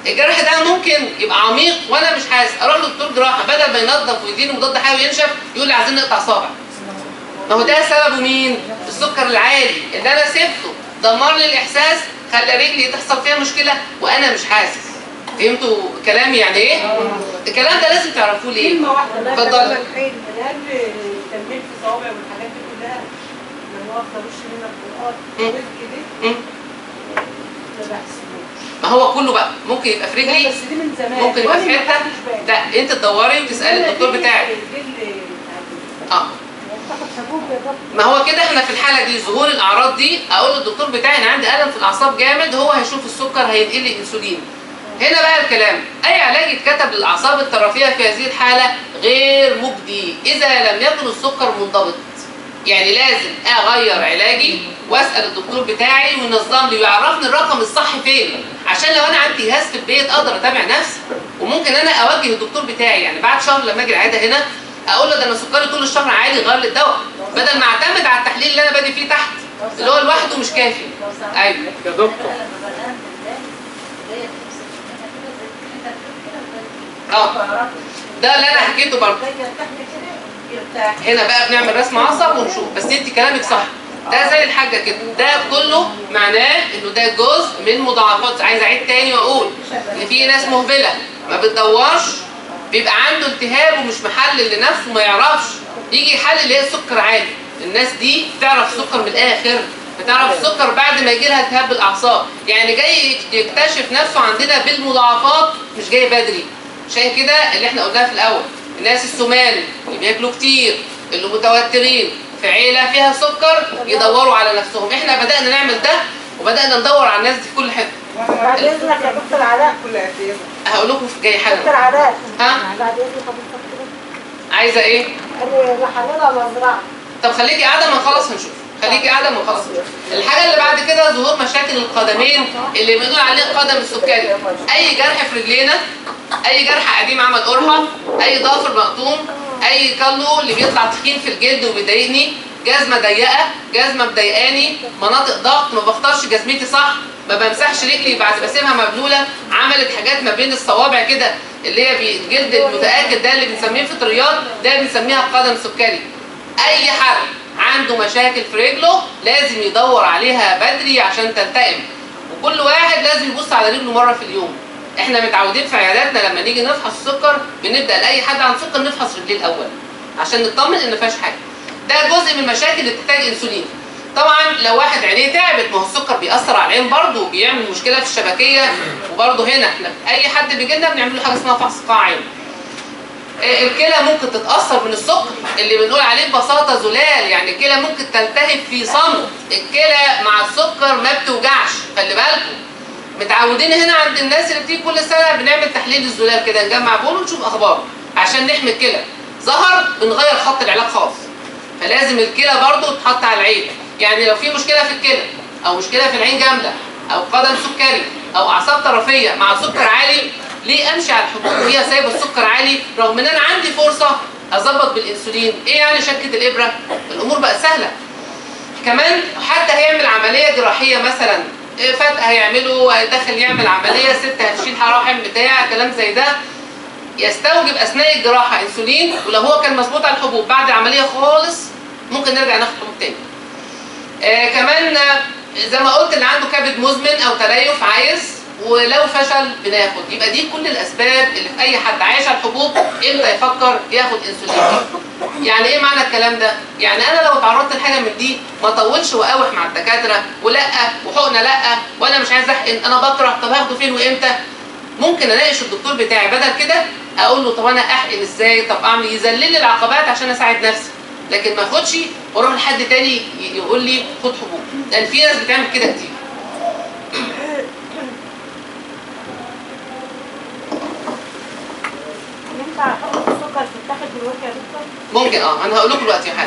الجرح ده ممكن يبقى عميق وانا مش حاسس اروح لدكتور جراحه بدل ما ينظف ويديني مضاد حيوي ينشف يقول لي عايزين نقطع صابع ما هو ده سببه مين؟ السكر العالي اللي انا سبته دمر لي الاحساس خلى رجلي تحصل فيها مشكله وانا مش حاسس فهمتوا كلامي يعني ايه؟ الكلام ده لازم تعرفوه ليه؟ كلمة واحدة اتفضل. ده الحين القلب تنميل في صوابع والحاجات دي كلها لما واخدة وش منها القرآن مم. وزن كده مم. ما بحسبوش ما هو كله بقى ممكن يبقى في لا رجلي بس دي من زمان ممكن يبقى وأنا في ما حته خدتش بالي. لا انت تدوري وتسالي الدكتور دي- بتاعك دي اللي اه ما هو كده احنا في الحاله دي ظهور الاعراض دي اقول للدكتور بتاعي انا عندي الم في الاعصاب جامد هو هيشوف السكر هينقل لي انسولين هنا بقى الكلام اي علاج يتكتب للاعصاب الطرفيه في هذه الحاله غير مجدي اذا لم يكن السكر منضبط يعني لازم اغير علاجي واسال الدكتور بتاعي وينظم لي ويعرفني الرقم الصح فين عشان لو انا عندي جهاز في البيت اقدر اتابع نفسي وممكن انا اوجه الدكتور بتاعي يعني بعد شهر لما اجي العياده هنا اقول له ده انا سكري طول الشهر عالي غير لي الدواء بدل ما اعتمد على التحليل اللي انا بادئ فيه تحت اللي هو لوحده مش كافي ايوه يا دكتور اه ده اللي انا حكيته برضه هنا بقى بنعمل رسم عصب ونشوف بس انت كلامك صح ده زي الحاجه كده ده كله معناه انه ده جزء من مضاعفات عايز اعيد تاني واقول ان في ناس مهمله ما بتدورش بيبقى عنده التهاب ومش محلل لنفسه ما يعرفش يجي يحلل يلاقي السكر عالي الناس دي تعرف السكر من الاخر بتعرف السكر بعد ما يجي لها التهاب بالاعصاب يعني جاي يكتشف نفسه عندنا بالمضاعفات مش جاي بدري عشان كده اللي احنا قلناه في الاول الناس السمان اللي بياكلوا كتير اللي متوترين في عيله فيها سكر يدوروا على نفسهم احنا بدانا نعمل ده وبدانا ندور على الناس دي في كل حته بعد اذنك يا دكتور علاء كل قد ايه هقول لكم في جاي دكتور حاجه علاء ها بعد اذنك يا دكتور عايزه ايه اللي حللها مزرعه طب خليكي قاعده ما نخلص هنشوف خليكي قاعده ما نخلص الحاجه اللي بعد كده ظهور مشاكل القدمين اللي بنقول عليه القدم السكري اي جرح في رجلينا اي جرح قديم عمل قرحه اي ضافر مقطوم اي كلو اللي بيطلع تخين في الجلد وبيضايقني جزمه ضيقه جزمه مضايقاني مناطق ضغط ما بختارش جزمتي صح ما بمسحش رجلي بعد بسيبها مبلوله عملت حاجات ما بين الصوابع كده اللي هي بي- الجلد المتاكد ده اللي بنسميه فطريات ده بنسميها قدم سكري اي حد عنده مشاكل في رجله لازم يدور عليها بدري عشان تلتئم وكل واحد لازم يبص على رجله مره في اليوم احنا متعودين في عياداتنا لما نيجي نفحص السكر بنبدا لاي حد عنده سكر نفحص رجليه الاول عشان نطمن ان ما فيهاش حاجه ده جزء من المشاكل اللي بتحتاج انسولين طبعا لو واحد عينيه تعبت ما هو السكر بيأثر على العين برضه وبيعمل مشكله في الشبكيه وبرضه هنا احنا اي حد بيجي لنا بنعمل له حاجه اسمها فحص قاع عين آه، الكلى ممكن تتأثر من السكر اللي بنقول عليه ببساطة زلال يعني الكلى ممكن تلتهب في صمت الكلى مع السكر ما بتوجعش خلي بالكم متعودين هنا عند الناس اللي بتيجي كل سنة بنعمل تحليل الزلال كده نجمع بول ونشوف أخباره عشان نحمي الكلى ظهر بنغير خط العلاج خالص فلازم الكلى برضو تتحط على العين يعني لو في مشكلة في الكلى أو مشكلة في العين جامدة أو قدم سكري أو أعصاب طرفية مع سكر عالي ليه أمشي على الحبوب وهي سايبة السكر عالي رغم إن أنا عندي فرصة أظبط بالإنسولين إيه يعني شكة الإبرة الأمور بقت سهلة كمان حتى هيعمل عملية جراحية مثلا إيه فتق هيعمله هيدخل يعمل عملية ست هتشيل رحم بتاع كلام زي ده يستوجب اثناء الجراحه انسولين ولو هو كان مظبوط على الحبوب بعد العمليه خالص ممكن نرجع ناخد حبوب تاني. آه كمان آه، زي ما قلت اللي عنده كبد مزمن او تليف عايز ولو فشل بناخد يبقى دي كل الاسباب اللي في اي حد عايش على الحبوب امتى يفكر ياخد انسولين يعني ايه معنى الكلام ده يعني انا لو اتعرضت لحاجه من دي ما اطولش واقاوح مع الدكاتره ولا وحقنه لا وانا مش عايز احقن انا بكره طب هاخده فين وامتى ممكن اناقش الدكتور بتاعي بدل كده اقول له طب انا احقن ازاي طب اعمل يذلل لي العقبات عشان اساعد نفسي لكن ما اخدش واروح لحد تاني ي- يقول لي خد حبوب لان في ناس بتعمل كده كتير ينفع حقن السكر تتاخد دلوقتي يا دكتور؟ ممكن اه انا هقول لكم دلوقتي حاجه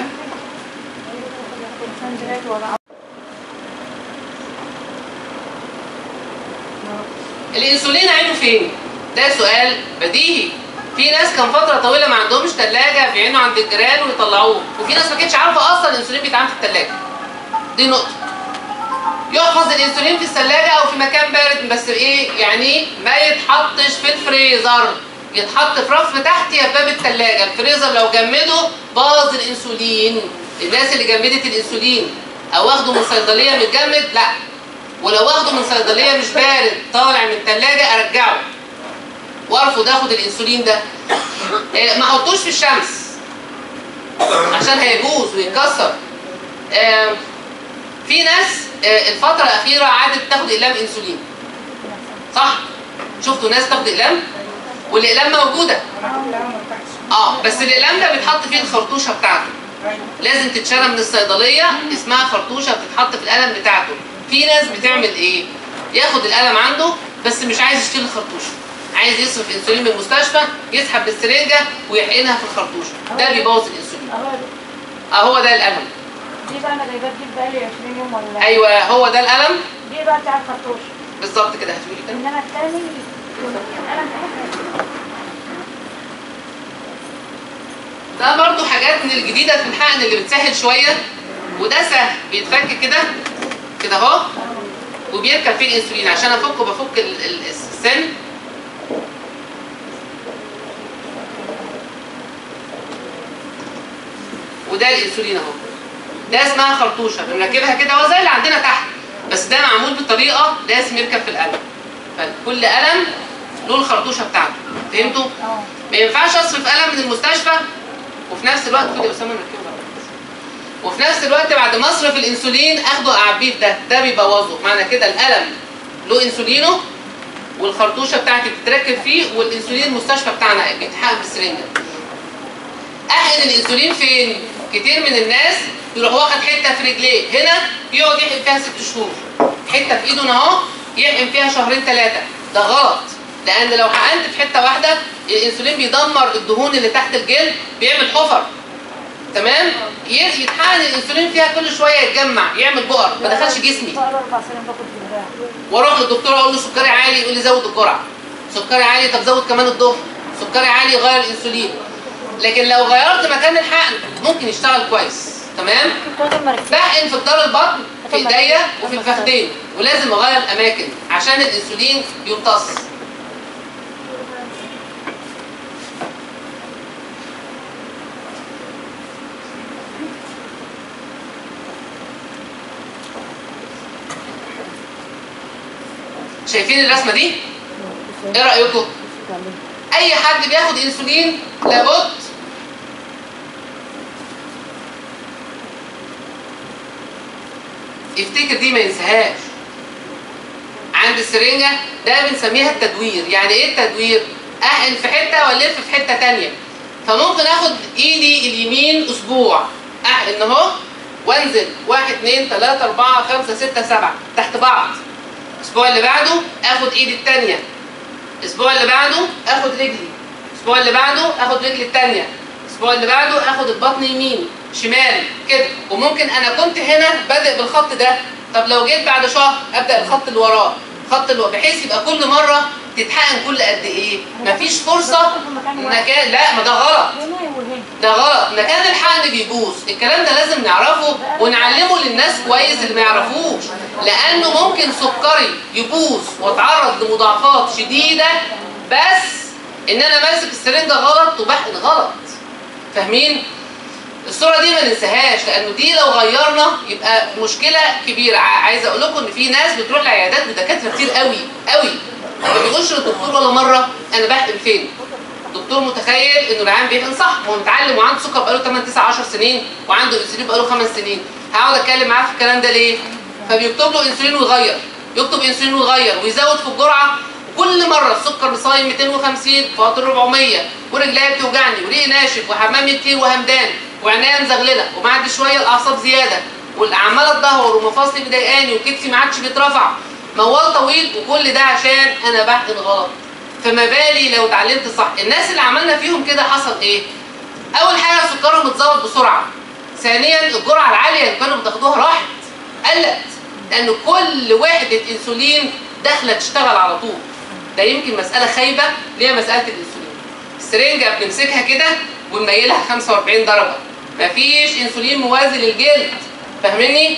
الانسولين عينه فين؟ ده سؤال بديهي في ناس كان فتره طويله ما عندهمش ثلاجه بيعينوا عند الجيران ويطلعوه وفي ناس ما كانتش عارفه اصلا الانسولين بيتعمل في الثلاجه دي نقطه يحفظ الانسولين في الثلاجه او في مكان بارد بس ايه يعني ما يتحطش في الفريزر يتحط في رف تحت يا باب الثلاجه الفريزر لو جمده باظ الانسولين الناس اللي جمدت الانسولين او واخده من صيدليه متجمد لا ولو واخده من صيدليه مش بارد طالع من الثلاجه ارجعه وارفض اخد الانسولين ده إيه، ما احطوش في الشمس عشان هيبوظ ويتكسر آه، في ناس آه، الفترة الأخيرة عادت تاخد إقلام إنسولين صح؟ شفتوا ناس تاخد إقلام؟ والإقلام موجودة انا كلها ما ارتحتش اه بس الإقلام ده بيتحط فيه الخرطوشة بتاعته لازم تتشرى من الصيدلية اسمها خرطوشة بتتحط في القلم بتاعته في ناس بتعمل ايه ياخد القلم عنده بس مش عايز يشيل الخرطوشة عايز يصرف انسولين من المستشفى يسحب بالسرنجة ويحقنها في الخرطوشة ده بيبوظ الانسولين اهو ده القلم دي بقى انا جايباها دي بقالي 20 يوم ولا ايوه هو ده القلم دي بقى بتاع الخرطوش بالظبط كده هتقولي كده انما التاني القلم بتاعها ده برضو حاجات من الجديدة في الحقن اللي بتسهل شوية وده سهل بيتفك كده كده اهو وبيركب فيه الانسولين عشان افكه بفك ال- ال- السن وده الانسولين اهو ده اسمها خرطوشه بنركبها كده هو زي اللي عندنا تحت بس ده معمول بطريقه لازم يركب في القلم فكل قلم له الخرطوشه بتاعته فهمتوا؟ اه ما ينفعش اصرف قلم من المستشفى وفي نفس الوقت خد يا اسامه نركبه بقى. وفي نفس الوقت بعد ما اصرف الانسولين اخده اعبيه في ده ده بيبوظه معنى كده القلم له انسولينه والخرطوشه بتاعتي بتتركب فيه والانسولين المستشفى بتاعنا بيتحقن بالسرنجه احقن الانسولين فين كتير من الناس يروح واخد حته في رجليه هنا يقعد يحقن فيها ست شهور حته في ايده هنا اهو يحقن فيها شهرين ثلاثه ده غلط لان لو حقنت في حته واحده الانسولين بيدمر الدهون اللي تحت الجلد بيعمل حفر تمام ي- يتحقن الانسولين فيها كل شويه يتجمع يعمل بؤر ما دخلش جسمي بقى له اربع سنين باخد بالله واروح للدكتور اقول له سكري عالي يقول لي زود الجرعه سكري عالي طب زود كمان الظهر سكري عالي غير الانسولين لكن لو غيرت مكان الحقن ممكن يشتغل كويس تمام كنت مركز بحقن في جدار البطن في ايديا وفي الفخذين ولازم اغير الاماكن عشان الانسولين يمتص شايفين الرسمه دي ايه رايكم اي حد بياخد انسولين لابد يفتكر دي ما ينساهاش عند السرنجة ده بنسميها التدوير يعني ايه التدوير احقن في حتة والف في حتة تانية فممكن اخد ايدي اليمين اسبوع احقن اهو وانزل واحد اتنين تلاتة اربعة خمسة ستة سبعة تحت بعض الاسبوع اللي بعده اخد ايدي التانية الاسبوع اللي بعده اخد رجلي الاسبوع اللي بعده اخد رجلي التانية الاسبوع اللي بعده اخد البطن يمين شمال كده وممكن انا كنت هنا بادئ بالخط ده طب لو جيت بعد شهر ابدا الخط اللي وراه خط اللي بحيث يبقى كل مره تتحقن كل قد ايه مفيش فرصه مكان لا ما ده غلط هنا وهنا ده غلط مكان الحقن بيبوظ الكلام ده لازم نعرفه ونعلمه للناس كويس اللي ما يعرفوش لانه ممكن سكري يبوظ واتعرض لمضاعفات شديده بس ان انا ماسك السرنجه غلط وبحقن غلط فاهمين الصوره دي ما ننساهاش لانه دي لو غيرنا يبقى مشكله كبيره ع- عايزه اقول لكم ان في ناس بتروح لعيادات ودكاتره كتير قوي قوي ما بيقولش للدكتور ولا مره انا بحقن فين دكتور متخيل انه العيان بيحقن صح هو متعلم وعنده سكر بقاله 8 9 10 سنين وعنده انسولين بقاله 5 سنين هقعد اتكلم معاه في الكلام ده ليه فبيكتب له انسولين ويغير يكتب انسولين ويغير ويزود في الجرعه كل مره السكر مصايم 250 فاضل 400 ورجليا بتوجعني وريقي ناشف وحمامي كتير وهمدان وعينيا مزغلله وبعد شويه الاعصاب زياده والعماله تدهور ومفاصلي مضايقاني وكتفي ما عادش بيترفع موال طويل وكل ده عشان انا بحقن غلط فما بالي لو اتعلمت صح الناس اللي عملنا فيهم كده حصل ايه اول حاجه سكرهم اتظبط بسرعه ثانيا الجرعه العاليه اللي كانوا بتاخدوها راحت قلت لان كل وحده انسولين داخله تشتغل على طول ده يمكن مساله خايبه اللي هي مساله الانسولين السرنجه بنمسكها كده ونميلها 45 درجه مفيش انسولين موازي للجلد فاهمني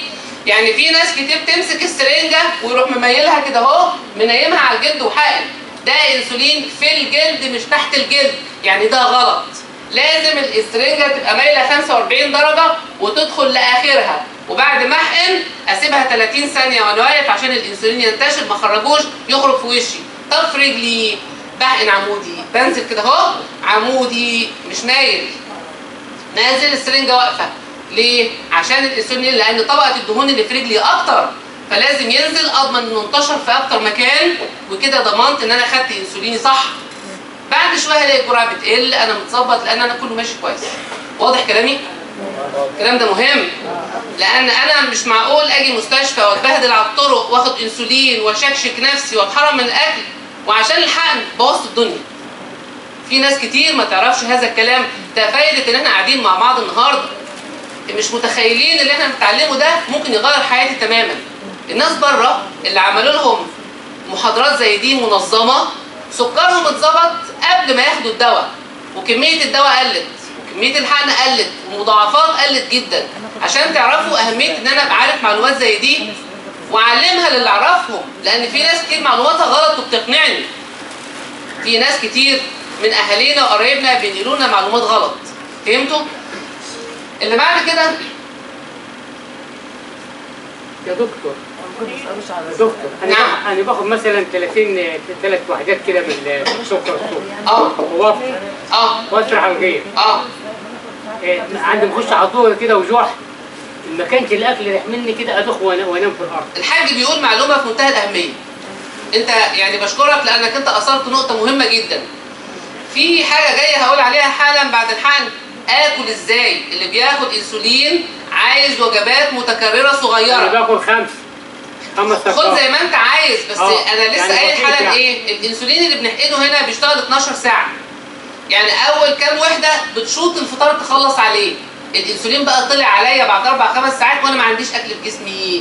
يعني في ناس كتير تمسك السرنجه ويروح مميلها كده اهو منيمها على الجلد وحائل ده انسولين في الجلد مش تحت الجلد يعني ده غلط لازم السرنجه تبقى مايله 45 درجه وتدخل لاخرها وبعد ما احقن اسيبها 30 ثانيه وانا واقف عشان الانسولين ينتشر ما خرجوش يخرج في وشي طب في رجلي بحقن عمودي بنزل كده اهو عمودي مش مايل نازل السرنجه واقفه ليه؟ عشان الانسولين لان طبقه الدهون اللي في رجلي اكتر فلازم ينزل اضمن انه انتشر في اكتر مكان وكده ضمنت ان انا خدت انسوليني صح بعد شويه الاقي الجرعه بتقل انا متظبط لان انا كله ماشي كويس واضح كلامي؟ الكلام ده مهم لان انا مش معقول اجي مستشفى واتبهدل على الطرق واخد انسولين واشكشك نفسي واتحرم من الاكل وعشان الحقن بوظت الدنيا في ناس كتير ما تعرفش هذا الكلام ده فايده ان احنا قاعدين مع بعض النهارده مش متخيلين اللي احنا بنتعلمه ده ممكن يغير حياتي تماما الناس بره اللي عملوا لهم محاضرات زي دي منظمه سكرهم اتظبط قبل ما ياخدوا الدواء وكميه الدواء قلت وكميه الحقن قلت ومضاعفات قلت جدا عشان تعرفوا اهميه ان انا ابقى عارف معلومات زي دي واعلمها للي اعرفهم لان في ناس كتير معلوماتها غلط وبتقنعني في ناس كتير من اهالينا وقرايبنا بينقلوا لنا معلومات غلط فهمتوا اللي بعد كده يا دكتور يا دكتور انا نعم. باخد- انا باخد مثلا 30 ثلاث وحدات كده من السكر الصبح اه ووفر اه واسرع حنجيه اه إيه، عندي بخش على الظهر كده وجوع ما كانش الاكل راح مني كده ادخ وأنا- وانام في الارض الحاج بيقول معلومه في منتهى الاهميه انت يعني بشكرك لانك انت اثرت نقطه مهمه جدا في حاجه جايه هقول عليها حالا بعد الحقن اكل ازاي اللي بياخد انسولين عايز وجبات متكرره انا صغيره باكل خمس خمس خد طاقات زي ما انت عايز بس اه، انا لسه يعني قايل بسيط حالا يعني. ايه الانسولين اللي بنحقنه هنا بيشتغل 12 ساعه يعني اول كام وحده بتشوط الفطار تخلص عليه الانسولين بقى طلع عليا بعد اربع خمس ساعات وانا ما عنديش اكل في جسمي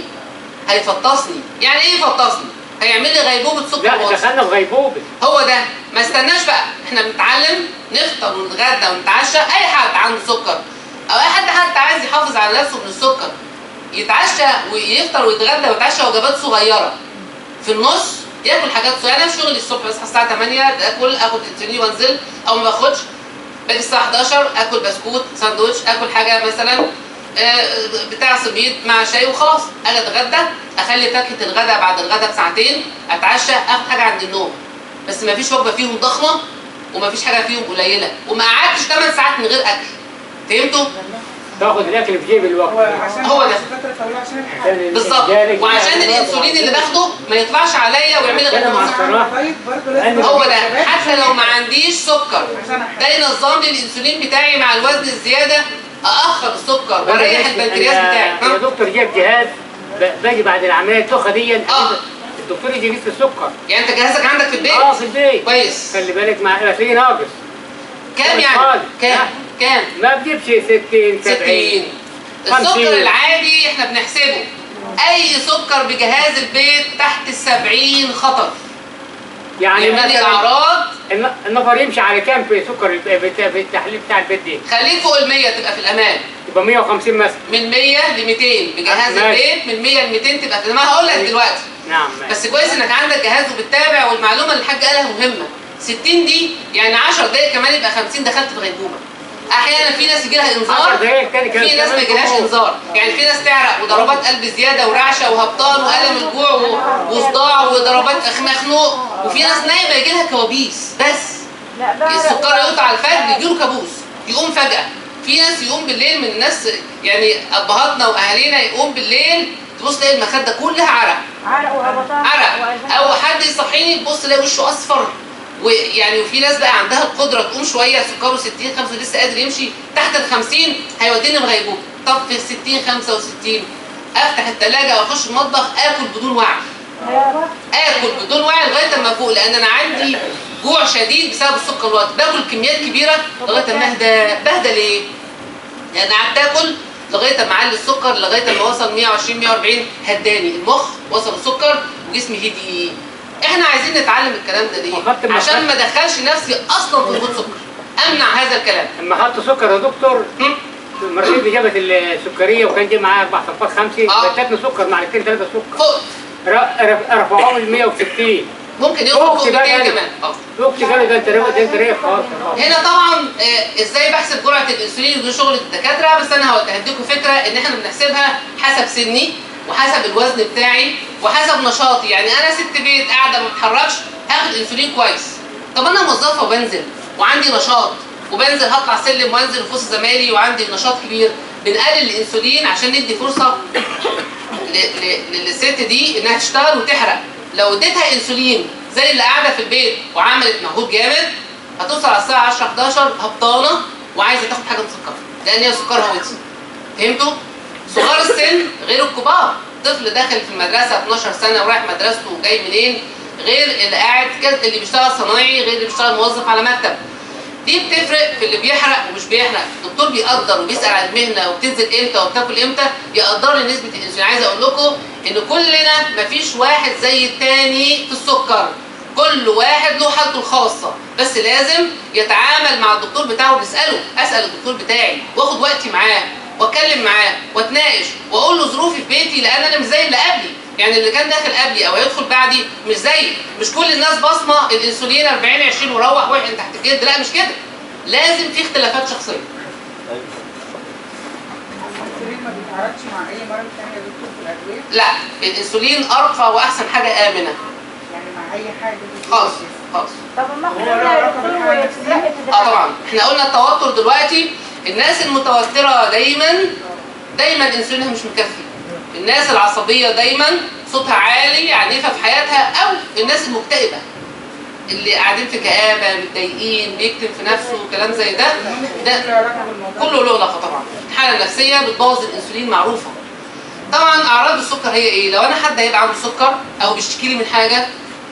هيفطسني يعني ايه يفطسني هيعمل لي غيبوبه سكر لا واطي دخلنا في غيبوبه هو ده ما استناش بقى احنا بنتعلم نفطر ونتغدى ونتعشى اي حد عنده سكر او اي حد حتى عايز يحافظ على نفسه من السكر يتعشى ويفطر ويتغدى ويتعشى وجبات صغيره في النص ياكل حاجات صغيره انا في شغلي الصبح بصحى الساعه 8 اكل اخد انسولين وانزل او ما باخدش باجي الساعه 11 اكل بسكوت ساندوتش اكل حاجه مثلا آه، بتاع سبيط مع شاي وخلاص اجي اتغدى اخلي فاكهه الغداء بعد الغداء بساعتين اتعشى اخد حاجه عند النوم بس ما فيش وجبه فيهم ضخمه وما فيش حاجه فيهم قليله وما قعدتش 8 ساعات من غير اكل فهمتوا تاخد الاكل في جيب هو الوقت عشان هو ده. بس فترة طويلة عشان الحق عشان بالظبط الجالك وعشان يعني الانسولين اللي باخده ما يطلعش عليا ويعمل لي كده مع غيبوبه الصراحة. طيب برضه لازم هو ده الشباب حتى لو ما عنديش سكر عشان أحقق. ده ينظم لي الانسولين بتاعي مع الوزن الزياده ااخر السكر واريح البنكرياس بتاعي يا ها؟ دكتور جاب جهاز ب- باجي بعد العمليه الدخه دي اه. الدكتور يجي يقيس السكر يعني انت جهازك عندك في البيت اه في البيت كويس خلي بالك مع هتلاقيه ناقص كام مش يعني خالص. كام لا. كام ما بجيبش 60 70 60 خمسين. السكر العادي احنا بنحسبه اي سكر بجهاز البيت تحت السبعين خطر يعني يعمل لي مثلا اعراض الن- النفر يمشي على كام في سكر الب- بتاع- في التحليل بتاع البيت دي خليك فوق ال 100 تبقى في الامان يبقى 150 مثلا من 100 ل 200 بجهاز ماشي. البيت من 100 ل 200 تبقى في الامان هقول لك دلوقتي نعم ماشي. بس كويس انك عندك جهاز وبتتابع والمعلومه اللي الحاج قالها مهمه 60 دي يعني 10 دقائق كمان يبقى 50 دخلت في غيبوبه احيانا في ناس يجي لها 10 انذار دقايق تاني كده في ناس ما يجيلهاش انذار يعني في ناس تعرق وضربات قلب زياده ورعشه وهبطان والم الجوع و- وصداع وضربات أخ- مخنوق وفي ناس نايمه يجي لها كوابيس بس لا ده السكر يقطع على الفجر يجيله كابوس يقوم فجاه في ناس يقوم بالليل من الناس يعني ابهاتنا واهالينا يقوم بالليل تبص تلاقي المخده كلها عرق عرق وهبطان عرق وألبان. او حد يصحيني تبص تلاقي وشه اصفر ويعني وفي ناس بقى عندها القدره تقوم شويه سكره 60 5 لسه قادر يمشي تحت ال 50 هيوديني بغيبوبه طب في 60 65 افتح الثلاجه واخش المطبخ اكل بدون وعي أيوة. اكل بدون وعي لغايه اما افوق لان انا عندي جوع شديد بسبب السكر الوقت باكل كميات كبيره لغايه اما اهدى بهدى ليه؟ يعني قعدت اكل لغايه اما اعلي السكر لغايه اما وصل 120 140 هداني المخ وصل السكر وجسمي هدي احنا عايزين نتعلم الكلام ده ليه؟ وخدت المخ- عشان ما ادخلش نفسي اصلا في ضغوط سكر امنع هذا الكلام لما خدت سكر يا دكتور هم؟ مرتين جابت السكريه وكان جاي معاها اربع صفات خمسه آه. ادتنا سكر معلقتين ثلاثه سكر فوق ر- رف- رفعوهم ل 160 ممكن يخرج فوق فوق بقى 200 يعني. كمان اه وقت قالوا ده انت ريح- ده انت ريح خلاص خلاص. هنا طبعا آه، ازاي بحسب جرعه الانسولين ودي شغل الدكاتره بس انا هود- هديكم فكره ان احنا بنحسبها حسب سني وحسب الوزن بتاعي وحسب نشاطي يعني انا ست بيت قاعده ما بتحركش هاخد انسولين كويس طب انا موظفه وبنزل وعندي نشاط وبنزل هطلع سلم وانزل في وسط زمايلي وعندي نشاط كبير بنقلل الانسولين عشان ندي فرصه ل- ل- للست دي انها تشتغل وتحرق لو اديتها انسولين زي اللي قاعده في البيت وعملت مجهود جامد هتوصل على الساعه 10 11 هبطانه وعايزه تاخد حاجه مسكره لان هي سكرها وطي فهمتوا؟ صغار السن غير الكبار طفل داخل في المدرسه 12 سنه ورايح مدرسته وجاي منين غير اللي قاعد كده اللي بيشتغل صنايعي غير اللي بيشتغل موظف على مكتب دي بتفرق في اللي بيحرق ومش بيحرق الدكتور بيقدر وبيسال عن المهنه وبتنزل امتى وبتاكل امتى يقدر لي نسبه الانسولين عايزه اقول لكم ان كلنا مفيش واحد زي التاني في السكر كل واحد له حالته الخاصه بس لازم يتعامل مع الدكتور بتاعه بيساله اسال الدكتور بتاعي واخد وقتي معاه واتكلم معاه واتناقش واقول له ظروفي في بيتي لان انا مش زي اللي قبلي يعني اللي كان داخل قبلي او هيدخل بعدي مش زيي مش كل الناس باصمه الانسولين 40 20 وروح وحقن تحت الجلد لا مش كده لازم في اختلافات شخصيه الانسولين ما بيتعرضش مع اي مرض تاني يا دكتور في الادويه لا الانسولين ارقى واحسن حاجه امنه يعني مع اي حاجه في خالص الجسم. خالص طب ما هو لو رقم الحالة نفسية؟ اه طبعا احنا قلنا التوتر دلوقتي الناس المتوتره دايما دايما انسولينها مش مكفي الناس العصبيه دايما صوتها عالي عنيفه في حياتها او الناس المكتئبه اللي قاعدين في كآبة متضايقين بيكتم في نفسه وكلام زي ده ده كله علاقه بالموضوع كله له علاقه طبعا الحاله النفسيه بتبوظ الانسولين معروفه طبعا اعراض السكر هي ايه لو انا حد هيبقى عنده سكر او بيشتكي لي من حاجه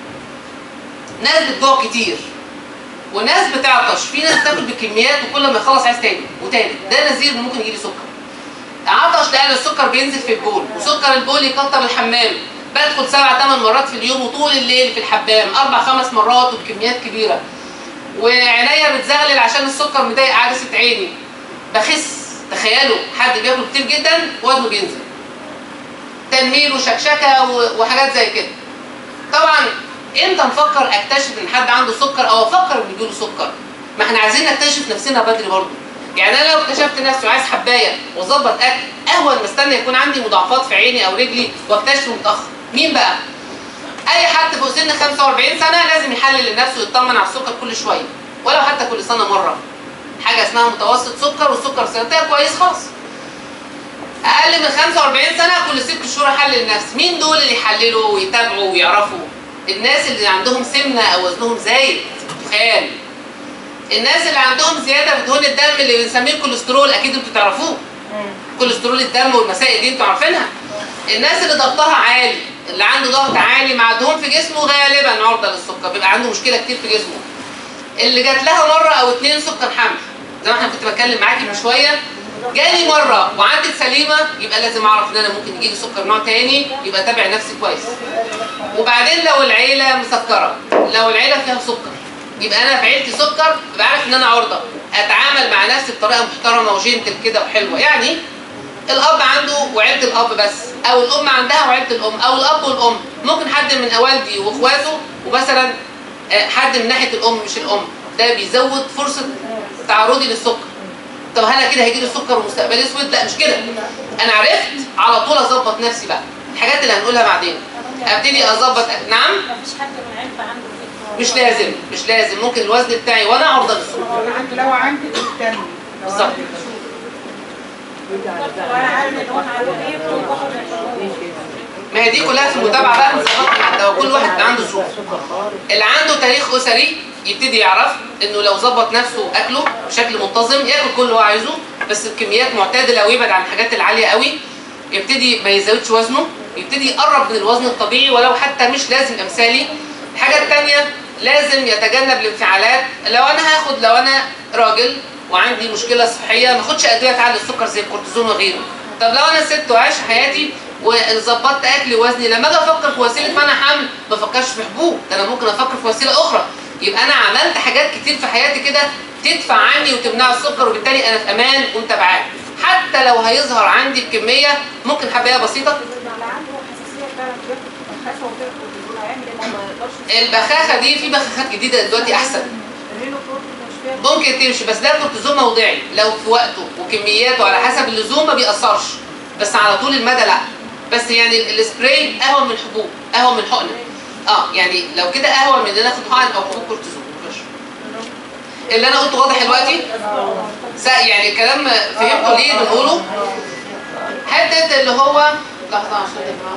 ناس بتجوع كتير وناس بتعطش في ناس بتاكل بكميات وكل ما يخلص عايز تاني وتاني ده نذير إن ممكن يجيلي سكر عطش لان السكر بينزل في البول وسكر البول يكتر الحمام بدخل سبع ثمان مرات في اليوم وطول الليل في الحمام اربع خمس مرات وبكميات كبيره وعينيا بتزغلل عشان السكر مضايق عدسه عيني بخس تخيلوا حد بياكل كتير جدا وزنه بينزل تنميل وشكشكه و- وحاجات زي كده طبعا امتى نفكر اكتشف ان حد عنده سكر او افكر ان يجيله سكر ما احنا عايزين نكتشف نفسنا بدري برضه يعني انا لو اكتشفت نفسي وعايز حبايه واظبط اكل اهون ما استنى يكون عندي مضاعفات في عيني او رجلي واكتشفه متاخر مين بقى اي حد فوق سن 45 سنه لازم يحلل لنفسه ويطمن على السكر كل شويه ولو حتى كل سنه مره حاجه اسمها متوسط سكر والسكر سنتها كويس خالص اقل من 45 سنه كل ست شهور احلل نفسي مين دول اللي يحللوا ويتابعوا ويعرفوا الناس اللي عندهم سمنه او وزنهم زايد تخيل الناس اللي عندهم زياده في دهون الدم اللي بنسميه الكوليسترول اكيد انتوا تعرفوه كوليسترول الدم والمسائل دي انتوا عارفينها الناس اللي ضغطها عالي اللي عنده ضغط عالي مع دهون في جسمه غالبا عرضه للسكر بيبقى عنده مشكله كتير في جسمه اللي جات لها مره او اتنين سكر حمل زي ما احنا كنت بتكلم معاكي من شويه جالي مره وعدت سليمه يبقى لازم اعرف ان انا ممكن يجيلي سكر نوع تاني يبقى اتابع نفسي كويس وبعدين لو العيله مسكره لو العيله فيها سكر يبقى انا في عيلتي سكر يبقى عارف ان انا عرضه اتعامل مع نفسي بطريقه محترمه وجنتل كده وحلوه يعني الاب عنده وعيله الاب بس او الام عندها وعيله الام او الاب والام ممكن حد من والدي واخواته ومثلا آه، حد من ناحيه الام مش الام ده بيزود فرصه تعرضي للسكر طب هل كده هيجي لي سكر ومستقبل اسود لا مش كده انا عرفت على طول اظبط نفسي بقى الحاجات اللي هنقولها بعدين ابتدي اظبط نعم مفيش حد من عيلته عنده فكره مش لازم مش لازم ممكن الوزن بتاعي وانا عرضه للسكر لو عندك التاني لو بالظبط. عندك وانا عارف ان هو عنده ايه وباخد ما هي دي كلها في المتابعه بقى بنظبطها لو كل واحد عنده ظروف اللي عنده تاريخ اسري يبتدي يعرف انه لو ظبط نفسه اكله بشكل منتظم ياكل كل اللي هو عايزه بس بكميات معتدله ويبعد عن الحاجات العاليه قوي يبتدي ما يزودش وزنه يبتدي يقرب من الوزن الطبيعي ولو حتى مش لازم امثالي الحاجه الثانيه لازم يتجنب الانفعالات لو انا هاخد لو انا راجل وعندي مشكله صحيه ما اخدش ادويه تعلي السكر زي الكورتيزون وغيره طب لو انا ست وعايشه حياتي وظبطت اكلي ووزني لما اجي افكر في وسيله منع حمل ما افكرش في حبوب ده انا ممكن افكر في وسيله اخرى يبقى انا عملت حاجات كتير في حياتي كده تدفع عني وتمنع السكر وبالتالي انا في امان ومتابعاه حتى لو هيظهر عندي بكميه ممكن حبايه بسيطه اللي عنده حساسيه فعلا بياخد بخاسه وبياخد بيقول هيعمل ايه ما يقدرش البخاخه دي في بخاخات جديده دلوقتي احسن الرينو كورتيكو مش فاهم ممكن تمشي بس ده كورتيزون موضعي لو في وقته وكمياته على حسب اللزوم ما بيأثرش بس على طول المدى لا بس يعني ال- السبراي اهون من الحبوب اهون من الحقنه اه يعني لو كده اهون من ان انا اخد حقن او حبوب كورتيزون ماشي. اللي انا قلته واضح دلوقتي س- يعني الكلام فهمتوا ليه بنقوله حته اللي هو لحظه عشان يا جماعه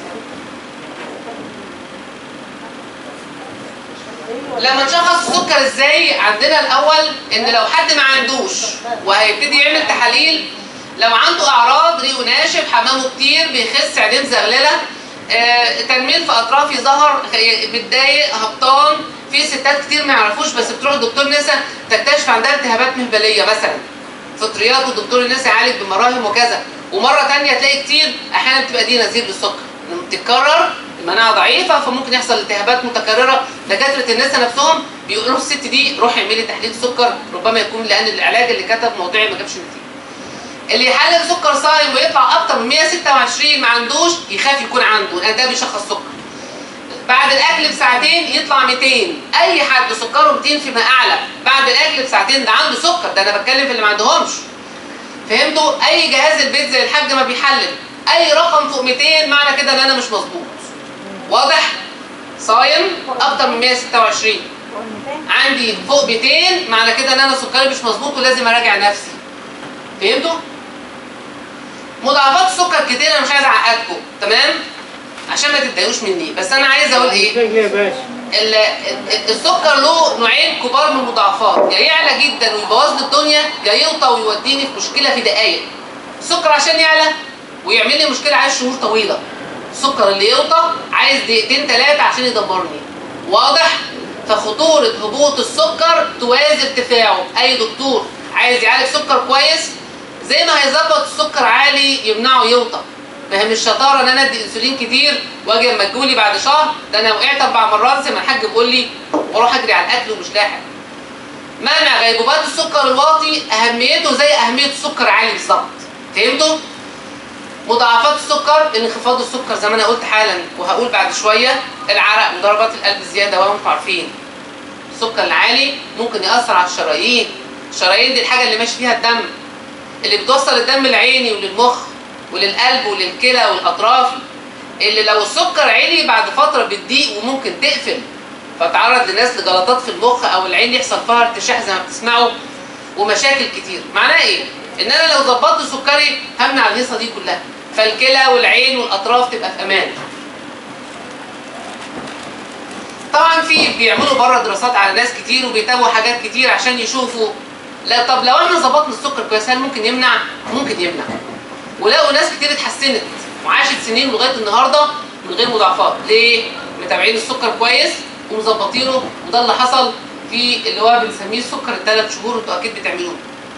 لما نشخص السكر ازاي عندنا الاول ان لو حد ما عندوش وهيبتدي يعمل تحاليل لو عنده اعراض ريقه ناشف حمامه كتير بيخس عينيه مزغلله آه، تنميل في اطرافي ظهر خ- متضايق هبطان في ستات كتير ما يعرفوش بس بتروح دكتور نسا تكتشف عندها التهابات مهبليه مثلا فطريات والدكتور النسا يعالج بمراهم وكذا ومره تانية تلاقي كتير احيانا بتبقى دي نزيف للسكر لما بتتكرر المناعه ضعيفه فممكن يحصل التهابات متكرره دكاتره النسا نفسهم بيقولوا الست دي روحي اعملي تحليل سكر ربما يكون لان العلاج اللي كتب موضعي ما جابش نتيجه اللي يحلل سكر صايم ويطلع اكتر من 126 ما عندوش يخاف يكون عنده لان ده بيشخص سكر بعد الاكل بساعتين يطلع 200 اي حد سكره 200 فيما اعلى بعد الاكل بساعتين ده عنده سكر ده انا بتكلم في اللي ما عندهمش فهمتوا اي جهاز البيت زي الحاج ما بيحلل اي رقم فوق 200 معنى كده ان انا مش مظبوط واضح صايم اكتر من 126 عندي فوق 200 معنى كده ان انا سكري مش مظبوط ولازم اراجع نفسي فهمتوا مضاعفات السكر كتير انا مش عايز اعقدكم تمام عشان ما تتضايقوش مني بس انا عايز اقول ايه يا باشا ال- ال- السكر له نوعين كبار من المضاعفات يا يعلى جدا ويبوظ لي الدنيا يا يوطى ويوديني في مشكله في دقائق السكر عشان يعلى ويعمل لي مشكله عايز شهور طويله السكر اللي يوطى عايز دقيقتين ثلاثه عشان يدمرني واضح فخطوره هبوط السكر توازي ارتفاعه اي دكتور عايز يعالج سكر كويس زي ما هيظبط السكر عالي يمنعه يوطى ما هي مش شطاره ان انا ادي انسولين كتير واجي اما تجولي بعد شهر ده انا وقعت اربع مرات زي ما الحاج بيقول لي واروح اجري على الاكل ومش لاحق منع غيبوبات السكر الواطي اهميته زي اهميه السكر العالي بالظبط فهمتوا مضاعفات السكر انخفاض السكر زي ما انا قلت حالا وهقول بعد شويه العرق وضربات القلب الزياده وانتم عارفين السكر العالي ممكن ياثر على الشرايين الشرايين دي الحاجه اللي ماشي فيها الدم اللي بتوصل الدم العيني وللمخ وللقلب وللكلى والاطراف اللي لو السكر عالي بعد فتره بتضيق وممكن تقفل فتعرض لناس لجلطات في المخ او العين يحصل فيها ارتشاح زي ما بتسمعوا ومشاكل كتير معناه ايه ان انا لو ظبطت سكري همنع الهيصه دي كلها فالكلى والعين والاطراف تبقى في امان طبعا في بيعملوا بره دراسات على ناس كتير وبيتابعوا حاجات كتير عشان يشوفوا لا طب لو احنا ظبطنا السكر كويس هل ممكن يمنع ممكن يمنع ولقوا ناس كتير اتحسنت وعاشت سنين لغايه النهارده من غير مضاعفات ليه متابعين السكر كويس ومظبطينه وده اللي حصل في اللي هو بنسميه السكر الثلاث شهور انتوا اكيد بتعملوه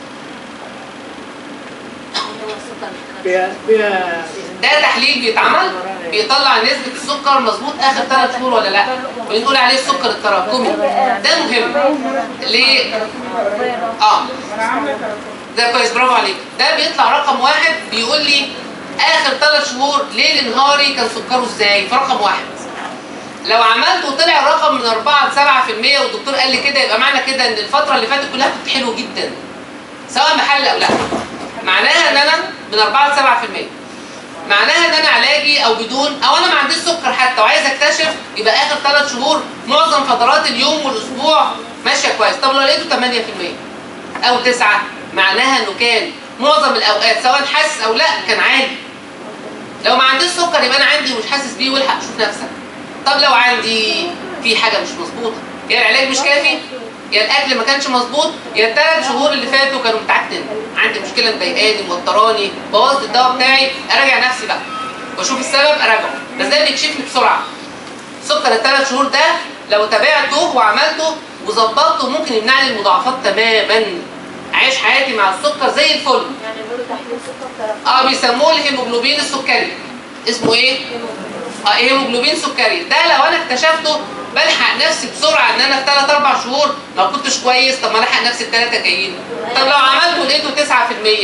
فيها فيها ده تحليل بيتعمل بيطلع نسبة السكر مظبوط آخر ثلاث شهور ولا لا بنقول عليه السكر التراكمي ده مهم ليه؟ اه انا عامله تراكم ده كويس برافو عليك ده بيطلع رقم واحد بيقول لي آخر ثلاث شهور ليل نهاري كان سكره ازاي فرقم واحد لو عملت وطلع الرقم من 4 ل 7% والدكتور قال لي كده يبقى معنى كده ان الفترة اللي فاتت كلها كنت حلو جدا سواء محل او لا معناها ان انا من 4 ل 7% معناها ان انا علاجي او بدون او انا ما عنديش سكر حتى وعايز اكتشف يبقى اخر ثلاث شهور معظم فترات اليوم والاسبوع ماشيه كويس طب لو لقيته 8% او 9 معناها انه كان معظم الاوقات سواء حاسس او لا كان عالي لو ما عنديش سكر يبقى انا عندي ومش حاسس بيه والحق شوف نفسك طب لو عندي في حاجه مش مظبوطه يا العلاج مش كافي يا الاكل ما كانش مظبوط يا الثلاث شهور اللي فاتوا كانوا متعكنن عندي مشكله مضايقاني موتراني بوظت الدواء بتاعي اراجع نفسي بقى واشوف السبب اراجعه بس ده بيكشفني بسرعه سكر الثلاث شهور ده لو تابعته وعملته وظبطته ممكن يمنع لي المضاعفات تماما عايش حياتي مع السكر زي الفل يعني بيقولوا تحليل سكر تراكمي اه بيسموه الهيموجلوبين السكري اسمه ايه؟ اه هيموجلوبين سكري ده لو انا اكتشفته بلحق نفسي بسرعه ان انا في 3 4 شهور ما كنتش كويس طب ما الحق نفسي الثلاثه جايين طب لو عملته لقيته 9%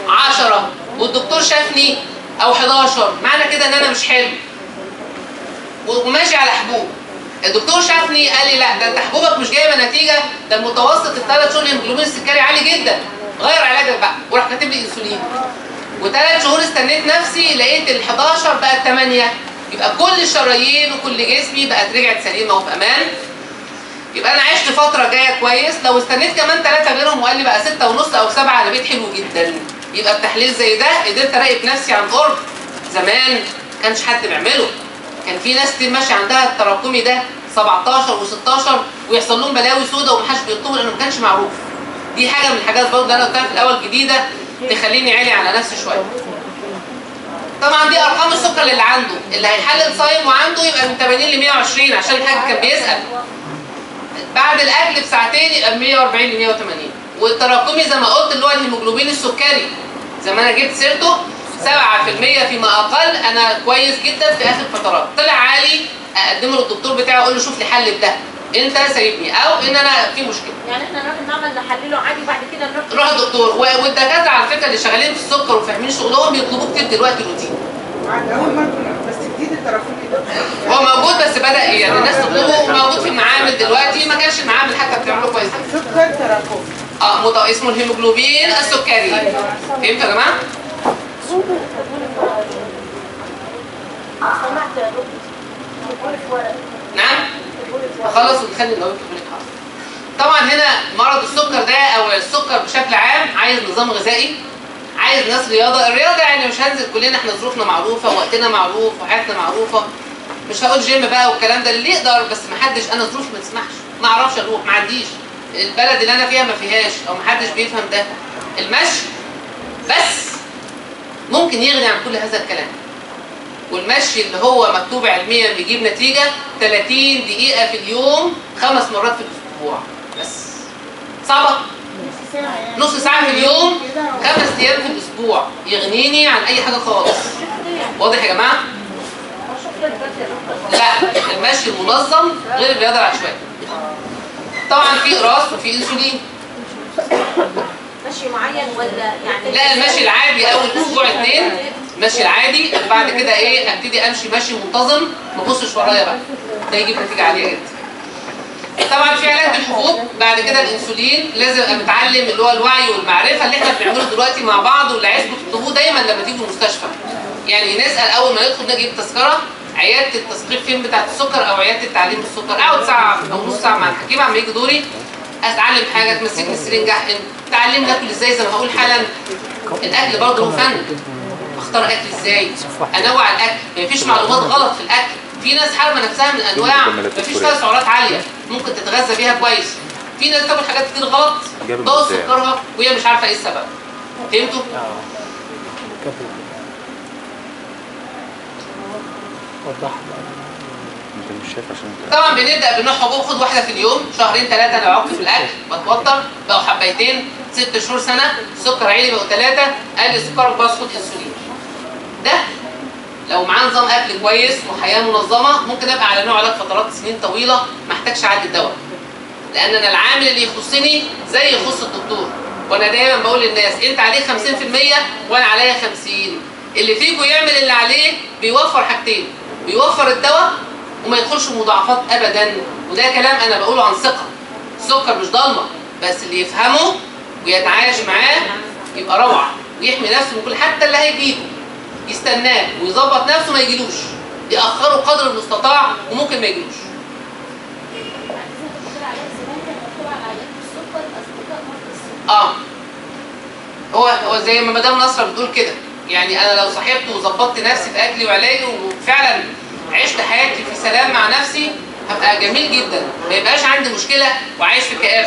10 والدكتور شافني او 11 معنى كده ان انا مش حلو وماشي على حبوب الدكتور شافني قال لي لا ده انت حبوبك مش جايبه نتيجه ده المتوسط الثلاث شهور الهيموجلوبين السكري عالي جدا غير علاجك بقى وراح كاتب لي انسولين وثلاث شهور استنيت نفسي لقيت ال 11 بقت 8 يبقى كل الشرايين وكل جسمي بقت رجعت سليمه وفي امان يبقى انا عشت فتره جايه كويس لو استنيت كمان ثلاثه غيرهم وقال لي بقى ستة ونص او سبعة انا بقيت حلو جدا يبقى التحليل زي ده قدرت اراقب نفسي عن قرب زمان ما كانش حد بيعمله كان في ناس كتير ماشيه عندها التراكمي ده 17 و16 ويحصل لهم بلاوي سودة ومحدش بيطلبوا لانه ما كانش معروف دي حاجه من الحاجات برضه انا قلتها في الاول جديده تخليني عالي على نفسي شويه طبعا دي ارقام السكر اللي عنده اللي هيحلل صايم وعنده يبقى من 80 ل 120 عشان الحاج كان بيسال بعد الاكل بساعتين يبقى من 140 ل 180 والتراكمي زي ما قلت اللي هو الهيموجلوبين السكري زي ما انا جبت سيرته 7% فيما اقل انا كويس جدا في اخر فترات طلع عالي اقدمه للدكتور بتاعي اقول له شوف لي حل بده انت سايبني او ان انا في مشكله يعني احنا نروح نعمل نحلله عادي بعد كده نروح روح الدكتور و- والدكاتره على فكره اللي شغالين في السكر وفاهمين شغلهم بيطلبوه كتير دلوقتي روتين عاد اول مره بس جديد التراكمي ده هو موجود بس بدا ايه يعني الناس تطلبه موجود في المعامل دلوقتي ما كانش المعامل حتى بتعمله كويس سكر تراكمي اه مط- اسمه الهيموجلوبين السكري فهمتوا يا جماعه سمعت يا دكتور تقول في ورق نعم تقول في ورق خلص ونخلي النووي كلها حاضر. طبعا هنا مرض السكر ده او السكر بشكل عام عايز نظام غذائي عايز ناس رياضه الرياضه يعني مش هنزل كلنا احنا ظروفنا معروفه وقتنا معروف وحياتنا معروفه مش هقول جيم بقى والكلام ده اللي يقدر بس ما حدش انا ظروفي ما تسمحش ما اعرفش اروح ما عنديش البلد اللي انا فيها ما فيهاش او ما حدش بيفهم ده المشي بس ممكن يغني عن كل هذا الكلام والمشي اللي هو مكتوب علميا بيجيب نتيجة 30 دقيقة في اليوم خمس مرات في الأسبوع بس صعبة نص ساعه يعني نص ساعة في اليوم كده خمس أيام في الأسبوع يغنيني عن أي حاجة خالص واضح يا جماعة؟ لا المشي المنظم غير الرياضة العشوائية طبعا في قراص وفي انسولين ماشي معين ولا يعني لا المشي العادي اول اسبوع اتنين المشي العادي بعد كده ايه ابتدي امشي مشي منتظم ما ابصش ورايا بقى ده يجيب نتيجه عاليه جدا طبعا في علاج بالحبوب بعد كده الانسولين لازم ابقى متعلم اللي هو الوعي والمعرفه اللي احنا بنعمله دلوقتي مع بعض واللي عايزكم تطلبوه دايما لما تيجوا المستشفى يعني نسال اول ما ندخل نجيب تذكره عياده التثقيف فين بتاعه السكر او عياده التعليم السكر اقعد ساعه او نص ساعه مع الحكيم عم يجي دوري اتعلم حاجه تمسكني السرنجه احقن تعلمني ناكل ازاي زي ما هقول حالا الاكل برضه له فن اختار اكل ازاي انوع الاكل مفيش معلومات غلط في الاكل في ناس حارمه نفسها من انواع مفيش فيها سعرات عاليه ممكن تتغذى بيها كويس في ناس تاكل حاجات كتير غلط جاب بوظ المزاج. سكرها وهي مش عارفه ايه السبب فهمتوا؟ انت مش شايف عشان انت طبعا بنبدا بنوع حبوب خد واحده في اليوم شهرين ثلاثه لو عكت في الاكل بتوتر بقوا حبيتين ست شهور سنه السكر عالي بقوا ثلاثه قل سكرك باظ خد انسولين ده لو معاه نظام اكل كويس وحياه منظمه ممكن ابقى على نوع علاج فترات سنين طويله ما احتاجش اعدي الدواء لان انا العامل اللي يخصني زي يخص الدكتور وانا دايما بقول للناس انت عليك 50% وانا عليا 50 اللي فيكم يعمل اللي عليه بيوفر حاجتين بيوفر الدواء وما يدخلش مضاعفات ابدا وده كلام انا بقوله عن ثقه السكر مش ضلمه بس اللي يفهمه ويتعايش معاه يبقى روعه ويحمي نفسه من كل حتى اللي هيجيله يستناه ويظبط نفسه ما يجيلوش يأخره قدر المستطاع وممكن ما يجيلوش اه هو هو زي ما مدام نصرة بتقول كده يعني انا لو صحبت وظبطت نفسي في اكلي وعلاجي وفعلا عشت حياتي في سلام مع نفسي هبقى جميل جدا ما يبقاش عندي مشكله وعايش في كآبه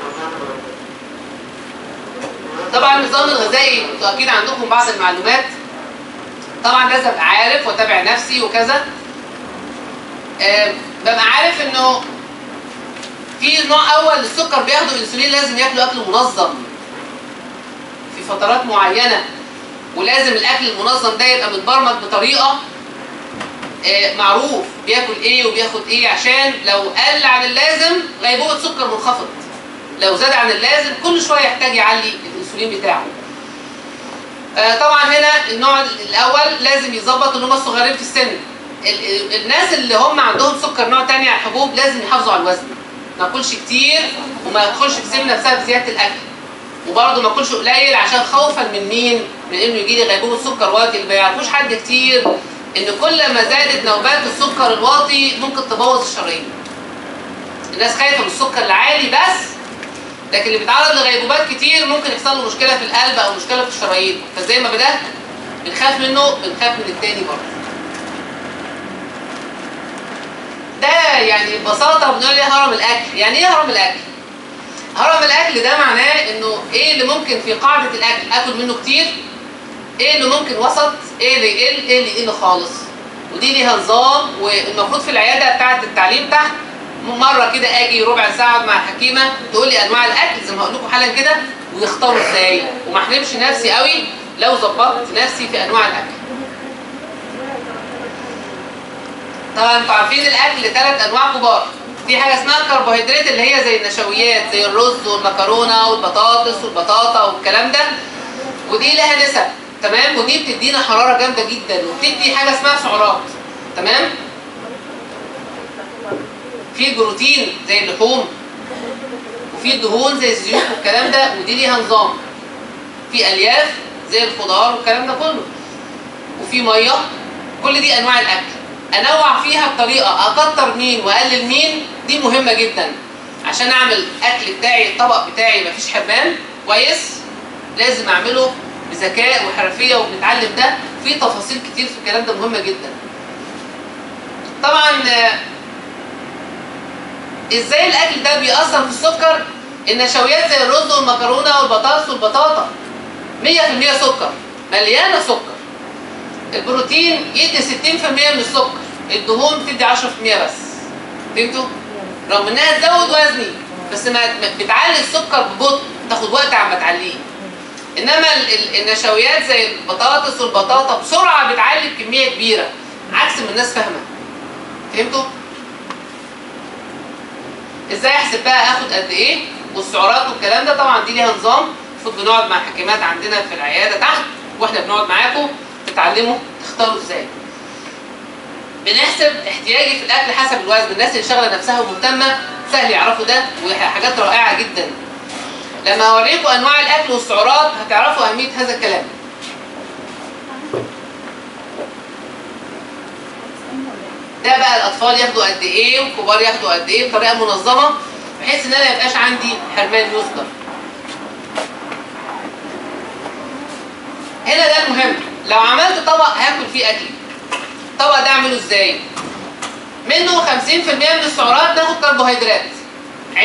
طبعا النظام الغذائي انتوا اكيد عندكم بعض المعلومات طبعا لازم ابقى عارف واتابع نفسي وكذا آه، ببقى عارف انه في نوع اول للسكر بياخدوا انسولين لازم ياكلوا اكل منظم في فترات معينه ولازم الاكل المنظم ده يبقى متبرمج بطريقه آه، معروف بياكل ايه وبياخد ايه عشان لو قل عن اللازم غيبوبه سكر منخفض لو زاد عن اللازم كل شويه يحتاج يعلي الانسولين بتاعه آه، طبعا هنا النوع الاول لازم يظبط ان هم الصغيرين في السن ال- ال- الناس اللي هم عندهم سكر نوع تاني على الحبوب لازم يحافظوا على الوزن ما ياكلش كتير وما يدخلش في سمنه بسبب زياده الاكل وبرضه ما ياكلش قليل عشان خوفا من مين؟ من انه يجي لي غيبوبه سكر واطي اللي ما يعرفوش حد كتير ان كل ما زادت نوبات السكر الواطي ممكن تبوظ الشرايين. الناس خايفه من السكر العالي بس لكن اللي بيتعرض لغيبوبات كتير ممكن يحصل له مشكله في القلب او مشكله في الشرايين فزي ما بدات بنخاف منه بنخاف من التاني برضه. ده يعني ببساطه بنقول ايه هرم الاكل، يعني ايه هرم الاكل؟ هرم الاكل ده معناه انه ايه اللي ممكن في قاعده الاكل اكل منه كتير ايه اللي ممكن وسط ايه اللي يقل ايه اللي يقل خالص ودي ليها نظام والمفروض في العياده بتاعه التعليم تحت مره كده اجي ربع ساعه أقعد مع الحكيمه تقول لي انواع الاكل زي ما هقول لكم حالا كده ويختاروا ازاي وما احرمش نفسي قوي لو ظبطت نفسي في انواع الاكل طبعا انتوا عارفين الاكل ثلاث انواع كبار في حاجه اسمها الكربوهيدرات اللي هي زي النشويات زي الرز والمكرونه والبطاطس والبطاطا والكلام ده ودي لها نسب تمام ودي بتدينا حراره جامده جدا وبتدي حاجه اسمها سعرات تمام في بروتين زي اللحوم وفي دهون زي الزيوت والكلام ده ودي ليها نظام في الياف زي الخضار والكلام ده كله وفي ميه كل دي انواع الاكل انوع فيها بطريقه اكتر مين واقلل مين دي مهمه جدا عشان اعمل اكل بتاعي الطبق بتاعي مفيش حرمان كويس لازم اعمله بذكاء وحرفيه وبنتعلم ده في تفاصيل كتير في الكلام ده مهمه جدا طبعا آه، ازاي الاكل ده بيأثر في السكر النشويات زي الرز والمكرونه والبطاطس والبطاطا 100% سكر مليانه سكر البروتين يدي 60% من السكر الدهون بتدي 10% بس فهمتوا؟ رغم انها تزود وزني بس ما ما- بتعلي السكر ببطء تاخد وقت عما تعليه انما ال- ال- النشويات زي البطاطس والبطاطا بسرعه بتعلي بكميه كبيره عكس ما الناس فاهمه فهمتوا؟ ازاي احسب بقى اخد قد ايه والسعرات والكلام ده طبعا دي ليها نظام المفروض بنقعد مع حكيمات عندنا في العياده تحت واحنا بنقعد معاكم تتعلموا تختاروا ازاي بنحسب احتياجي في الاكل حسب الوزن الناس اللي شغله نفسها ومهتمه سهل يعرفوا ده وحاجات رائعه جدا لما اوريكم انواع الاكل والسعرات هتعرفوا اهميه هذا الكلام ده بقى الاطفال ياخدوا قد ايه والكبار ياخدوا قد ايه بطريقه منظمه بحيث ان انا ما يبقاش عندي حرمان يذكر هنا ده المهم لو عملت طبق هاكل فيه اكلي الطبق ده اعمله ازاي منه 50% من السعرات ناخد كربوهيدرات 20%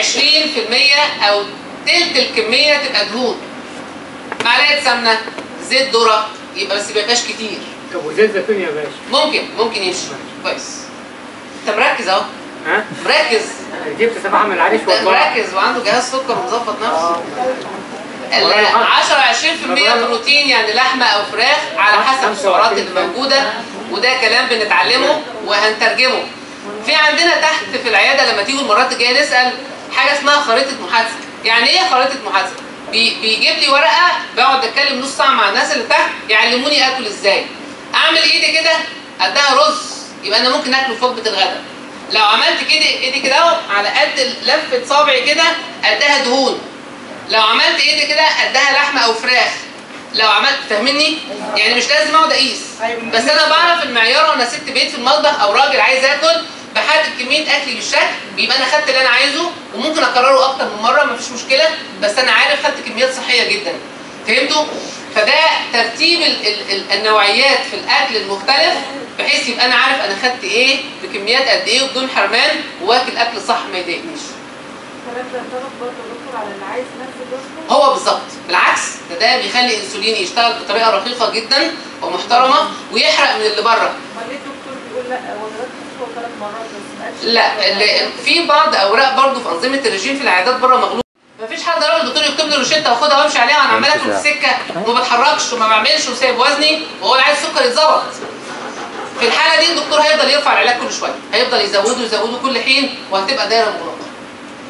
او تلت الكميه تبقى دهون معلقه سمنه زيت ذره يبقى بس ما يبقاش كتير طب وزيت زيتون يا باشا ممكن ممكن يمشي كويس انت مركز اهو ها مركز جبت سبعة من العريش ده والله مركز وعنده جهاز سكر ومظبط نفسه ال والله حق. 10 20% بروتين يعني لحمه او فراخ على حسب السعرات اللي موجوده وده كلام بنتعلمه وهنترجمه في عندنا تحت في العياده لما تيجوا المرات الجايه نسال حاجه اسمها خريطه محادثه يعني ايه خريطه محادثه بي بيجيب لي ورقه بقعد اتكلم نص ساعه مع الناس اللي تحت يعلموني اكل ازاي اعمل ايدي كده اديها رز يبقى انا ممكن اكله في وجبه الغداء لو عملت كده ايدي كده اهو على قد لفه صابعي كده اديها دهون لو عملت ايدي كده اديها لحمه او فراخ لو عملت فاهمني يعني مش لازم اقعد اقيس بس انا بعرف المعيار وانا ست بيت في المطبخ او راجل عايز اكل بحدد كميه اكلي بالشكل بيبقى انا خدت اللي انا عايزه وممكن اكرره اكتر من مره مفيش مشكله بس انا عارف خدت كميات صحيه جدا فهمتوا فده ترتيب ال ال ال النوعيات في الاكل المختلف بحيث يبقى انا عارف انا خدت ايه بكميات قد ايه وبدون حرمان واكل اكل صح ما يضايقنيش الكلام ده ينطبق برضه يا دكتور على اللي عايز ينزل وزنه هو بالظبط بالعكس ده ده بيخلي الانسولين يشتغل بطريقه رقيقه جدا ومحترمه ويحرق من اللي بره امال ليه الدكتور بيقول لا وجبات خفيفه ثلاث مرات بس ما قالش لا اللي- في بعض اوراق برضو في انظمه الرجيم في العيادات بره مغلوبه مفيش حد راجل الدكتور يكتب لي روشته واخدها وامشي عليها وانا عمال اكل في السكه وما بتحركش وما بعملش وسايب وزني وهو اللي عايز السكر يتظبط في الحاله دي الدكتور هيفضل يرفع العلاج كل شويه هيفضل يزوده يزوده كل حين وهتبقى دايره مغلقه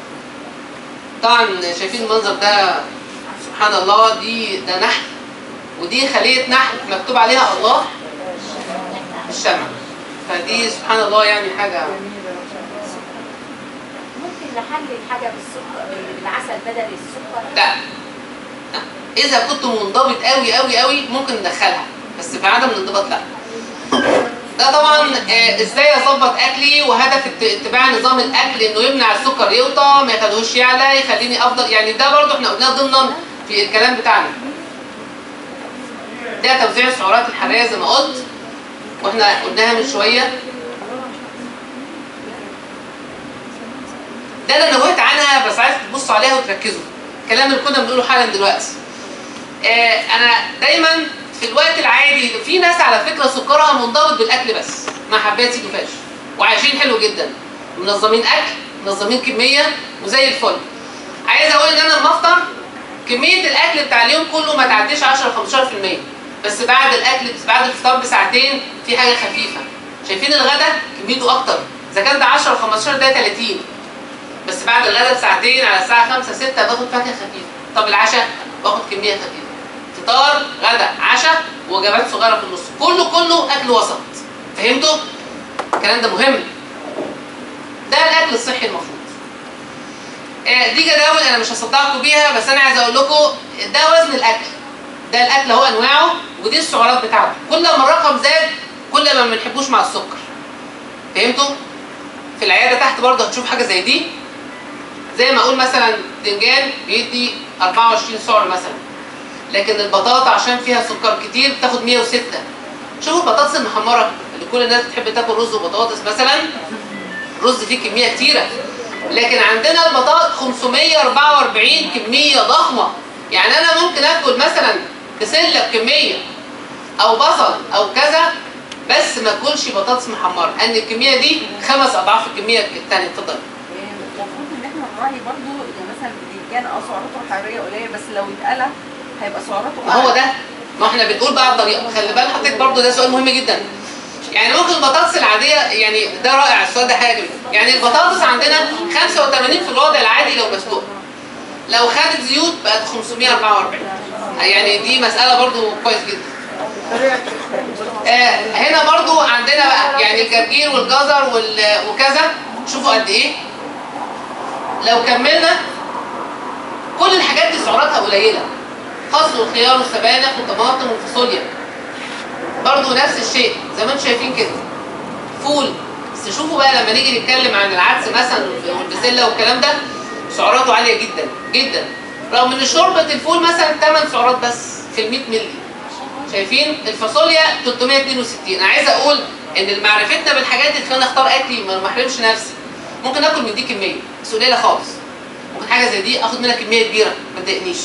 طبعا شايفين المنظر ده سبحان الله دي ده نحل ودي خليه نحل مكتوب عليها الله الشمع فدي سبحان الله يعني حاجه ممكن نحلل حاجه بالسكر بالعسل بدل السكر لا لا. اذا كنت منضبط قوي قوي قوي ممكن ندخلها بس في عدم الانضباط لا ده طبعا آه، ازاي اظبط اكلي وهدف ات- اتباع نظام الاكل انه يمنع السكر يوطى ما يخليهوش يعلى يخليني افضل يعني ده برضو احنا قلناه ضمنا في الكلام بتاعنا ده توزيع السعرات الحراريه زي ما قلت واحنا قلناها من شويه ده اللي نوهت عنها بس عايز تبصوا عليها وتركزوا الكلام اللي كنا بنقوله حالا دلوقتي آه انا دايما في الوقت العادي في ناس على فكره سكرها منضبط بالاكل بس ما حبيتي كفاش وعايشين حلو جدا منظمين اكل منظمين كميه وزي الفل عايز اقول ان انا لما افطر كميه الاكل بتاع اليوم كله ما تعديش 10 15% بس بعد الاكل بعد الفطار بساعتين في حاجه خفيفه شايفين الغدا كميته اكتر اذا كان ده 10 15 ده 30 بس بعد الغدا بساعتين على الساعه 5 6 باخد فاكهه خفيفه طب العشاء باخد كميه خفيفه فطار غدا عشاء وجبات صغيره في النص كله كله اكل وسط فهمتوا الكلام ده مهم ده الاكل الصحي المفروض آه، دي جداول انا مش هصدقكم بيها بس انا عايز اقول لكم ده وزن الاكل ده الاكل اهو انواعه ودي السعرات بتاعته كل ما الرقم زاد كل ما ما بنحبوش مع السكر فهمتوا في العياده تحت برضه هتشوف حاجه زي دي زي ما اقول مثلا باذنجان بيدي 24 سعر مثلا لكن البطاطا عشان فيها سكر كتير بتاخد 106 شوفوا البطاطس المحمره اللي كل الناس بتحب تاكل رز وبطاطس مثلا رز فيه كميه كتيره لكن عندنا البطاطا 544 كميه ضخمه يعني انا ممكن اكل مثلا بسله بكميه او بصل او كذا بس ما اكلش بطاطس محمره لان الكميه دي خمس اضعاف الكميه الثانيه اتفضل المفروض ان احنا نراعي برضو يعني مثلا الباذنجان اه سعراته الحراريه قليله بس لو اتقلى هيبقى سعراته ما هو أعلى. ده ما احنا بنقول بقى الطريقه خلي بال حضرتك برضو ده سؤال مهم جدا يعني ممكن البطاطس العاديه يعني ده رائع السؤال ده حاجه جميلة. يعني البطاطس عندنا 85 في الوضع العادي لو مسلوقه لو خدت زيوت بقت 544 يعني دي مساله برضو كويس جدا آه هنا برضو عندنا بقى يعني الجرجير والجزر وال- وكذا شوفوا قد ايه لو كملنا كل الحاجات دي سعراتها قليله خس والخيار والسبانخ والطماطم والفاصوليا برضو نفس الشيء زي ما انتم شايفين كده فول بس شوفوا بقى لما نيجي نتكلم عن العدس مثلا والبسله والكلام ده سعراته عاليه جدا جدا رغم ان شوربه الفول مثلا 8 سعرات بس في ال 100 مللي شايفين الفاصوليا 362 انا عايزه اقول ان معرفتنا بالحاجات دي تخلينا اختار اكلي ما ما احرمش نفسي ممكن اكل من دي كميه بس قليله خالص ممكن حاجه زي دي اخد منها كميه كبيره ما تضايقنيش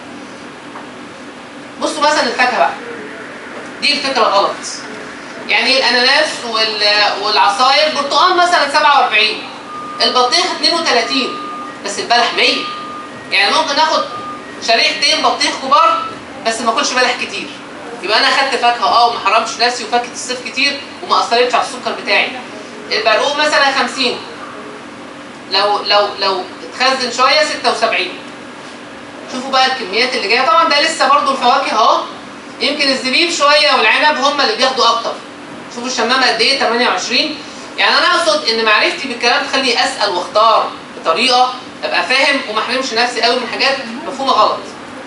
بصوا مثلا الفاكهه بقى دي الفكره غلط يعني الاناناس وال- والعصاير برتقال مثلا 47 البطيخ 32 بس البلح 100 يعني ممكن اخد شريحتين بطيخ كبار بس ما اكلش بلح كتير يبقى انا خدت فاكهه اه وما حرمش نفسي وفاكهه الصيف كتير وما اثرتش على السكر بتاعي البرقوق مثلا 50 لو لو لو اتخزن شويه 76 شوفوا بقى الكميات اللي جايه طبعا ده لسه برضو الفواكه اهو يمكن الزبيب شويه والعنب هم اللي بياخدوا اكتر شوفوا الشمامه قد ايه 28 يعني انا اقصد ان معرفتي بالكلام تخليني اسال واختار بطريقه ابقى فاهم وما احرمش نفسي قوي من حاجات مفهومه غلط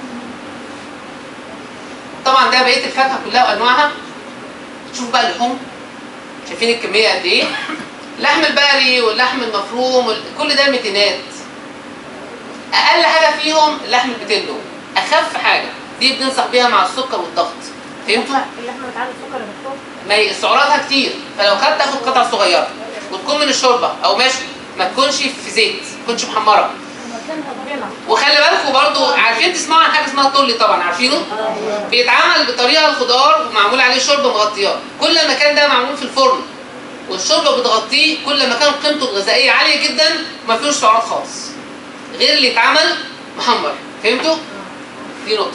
طبعا ده بقيه الفاكهه كلها وانواعها شوفوا بقى اللحوم شايفين الكميه قد ايه اللحم البقري واللحم المفروم وال- كل ده ميتينات اقل حاجه فيهم اللحم البتلو اخف حاجه دي بننصح بيها مع السكر والضغط فهمتوا اللحمه بتعلي السكر يا دكتور ما هي سعراتها كتير فلو خدت تاخد قطعه صغيره وتكون من الشوربه او ماشي ما تكونش في زيت ما تكونش محمره وخلي بالكم برضو عارفين تسمعوا عن حاجه اسمها طلي طبعا عارفينه بيتعمل بطريقه الخضار ومعمول عليه شوربه مغطياه كل ما كان ده معمول في الفرن والشوربه بتغطيه كل ما كان قيمته الغذائيه عاليه جدا وما فيهوش سعرات خالص غير اللي يتعمل محمر فهمتوا دي نقطه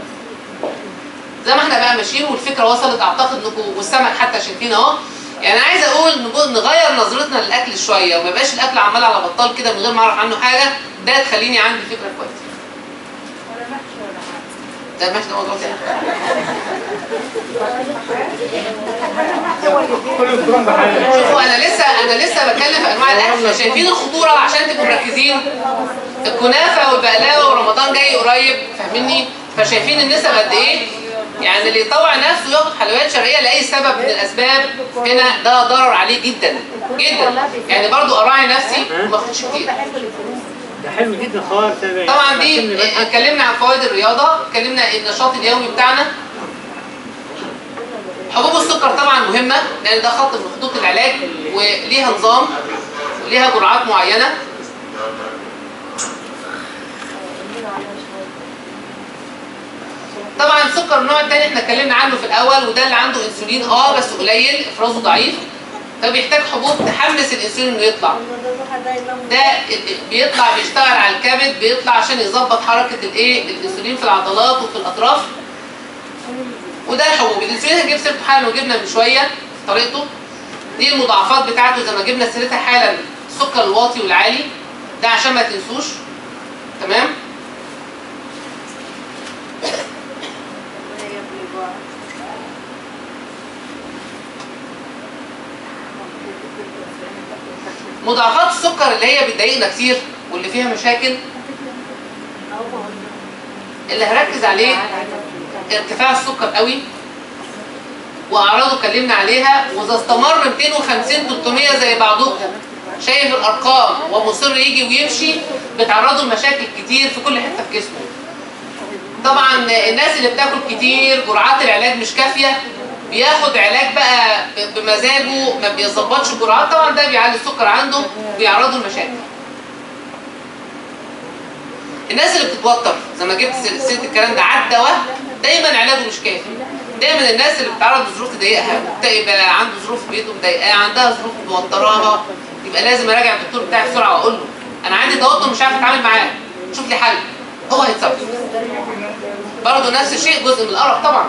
زي ما احنا بقى ماشيين والفكره وصلت اعتقد انكم والسمك حتى شايفين اهو يعني انا عايزه اقول نجو- نغير نظرتنا للاكل شويه وما يبقاش الاكل عمال على بطال كده من غير ما اعرف عنه حاجه ده تخليني عندي فكره كويسه ده ماشي ده موضوع تاني كل يوم بحاجه شوفوا انا لسه انا لسه بتكلم في انواع الاكل شايفين الخطوره عشان تبقوا مركزين الكنافه والبقلاوه ورمضان جاي قريب فاهميني فشايفين النسب قد ايه يعني اللي يطوع نفسه ياخد حلويات شرقيه لاي سبب من الاسباب هنا ده ضرر عليه جدا جدا يعني برضو اراعي نفسي وما اخدش كتير ده حلو جدا خالص أنا طبعا دي عشان نبقى- اتكلمنا عن فوائد الرياضه اتكلمنا النشاط اليومي بتاعنا حبوب السكر طبعا مهمه لان ده خط من خطوط العلاج وليها نظام وليها جرعات معينه طبعا السكر النوع الثاني احنا اتكلمنا عنه في الاول وده اللي عنده انسولين اه بس قليل افرازه ضعيف فبيحتاج حبوب تحمس الانسولين انه يطلع ده بيطلع بيشتغل على الكبد بيطلع عشان يظبط حركه الايه الانسولين في العضلات وفي الاطراف وده الحبوب الانسولين هنجيب سيرته حالا وجبنا من شويه في طريقته دي المضاعفات بتاعته زي ما جبنا سيرتها حالا السكر الواطي والعالي ده عشان ما تنسوش تمام مضاعفات السكر اللي هي بتضايقنا كتير واللي فيها مشاكل اللي هركز عليه ارتفاع السكر قوي واعراضه اتكلمنا عليها واذا استمر 250 300 زي بعضكم شايف الارقام ومصر يجي ويمشي بيتعرضوا لمشاكل كتير في كل حته في جسمه طبعا الناس اللي بتاكل كتير جرعات العلاج مش كافيه بياخد علاج بقى ب- بمزاجه ما بيظبطش الجرعات طبعا ده بيعلي السكر عنده بيعرضه لمشاكل الناس اللي بتتوتر زي ما جبت سل- سيره الكلام ده على الدواء دايما علاجه مش كافي دايما الناس اللي بتتعرض لظروف تضايقها يبقى عنده ظروف في بيته مضايقاه عندها ظروف موتراها يبقى لازم اراجع الدكتور بتاعي بسرعه واقول له انا عندي توتر مش عارف اتعامل معاه شوف لي حل هو هيتصرف برضه نفس الشيء جزء من الارق طبعا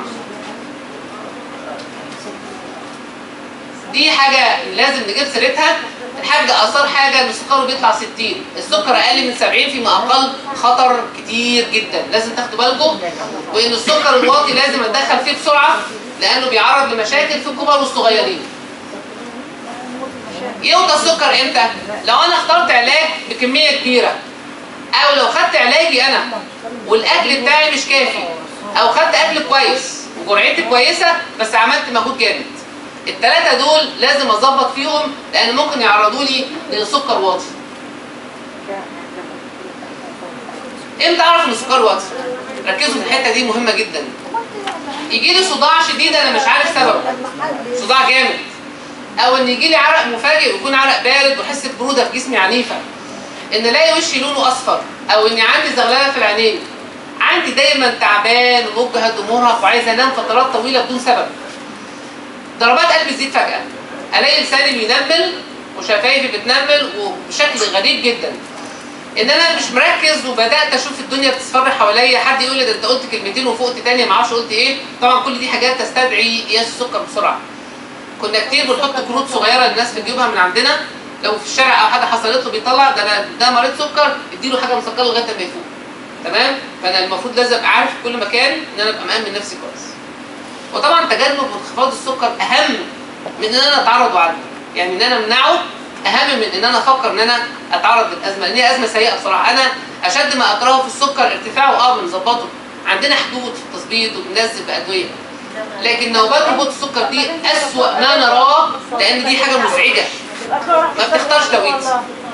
دي حاجة لازم نجيب سيرتها الحاج أثار حاجة إن سكره بيطلع 60 السكر أقل من 70 فيما أقل خطر كتير جدا لازم تاخدوا بالكم وإن السكر الواطي لازم أتدخل فيه بسرعة لأنه بيعرض لمشاكل في الكبار والصغيرين يوطى السكر امتى؟ لو انا اخترت علاج بكميه كبيره او لو خدت علاجي انا والاكل بتاعي مش كافي او خدت اكل كويس وجرعتي كويسه بس عملت مجهود جامد الثلاثه دول لازم اظبط فيهم لان ممكن يعرضوا لي لسكر واطي امتى اعرف ان السكر واطي ركزوا في الحته دي مهمه جدا يجي لي صداع شديد انا مش عارف سببه صداع جامد او ان يجي لي عرق مفاجئ ويكون عرق بارد واحس ببروده في جسمي عنيفه ان الاقي وشي لونه اصفر او اني عندي زغلله في العينين عندي دايما تعبان ومجهد ومرهق وعايز انام فترات طويله بدون سبب ضربات قلبي تزيد فجاه الاقي لساني بينمل وشفايفي بتنمل وبشكل غريب جدا ان انا مش مركز وبدات اشوف الدنيا بتصفر حواليا حد يقول لي ده انت قلت كلمتين وفقت تاني ما اعرفش قلت ايه طبعا كل دي حاجات تستدعي قياس السكر بسرعه كنا كتير بنحط كروت صغيره للناس بتجيبها من عندنا لو في الشارع او حد حصلت له بيطلع ده انا ده مريض سكر اديله حاجه مسكره لغايه ما يفوق تمام فانا المفروض لازم ابقى عارف في كل مكان ان انا ابقى مامن نفسي كويس وطبعا تجنب انخفاض السكر اهم من ان انا اتعرض وعالجه يعني ان انا امنعه اهم من ان انا افكر ان انا اتعرض للازمه لان هي ازمه سيئه بصراحه انا اشد ما اكرهه في السكر ارتفاعه اه بنظبطه عندنا حدود في التظبيط وبننزل بادويه لكن نوبات هبوط السكر دي اسوأ ما نراه لان دي حاجه مزعجه ما بتختارش توقيت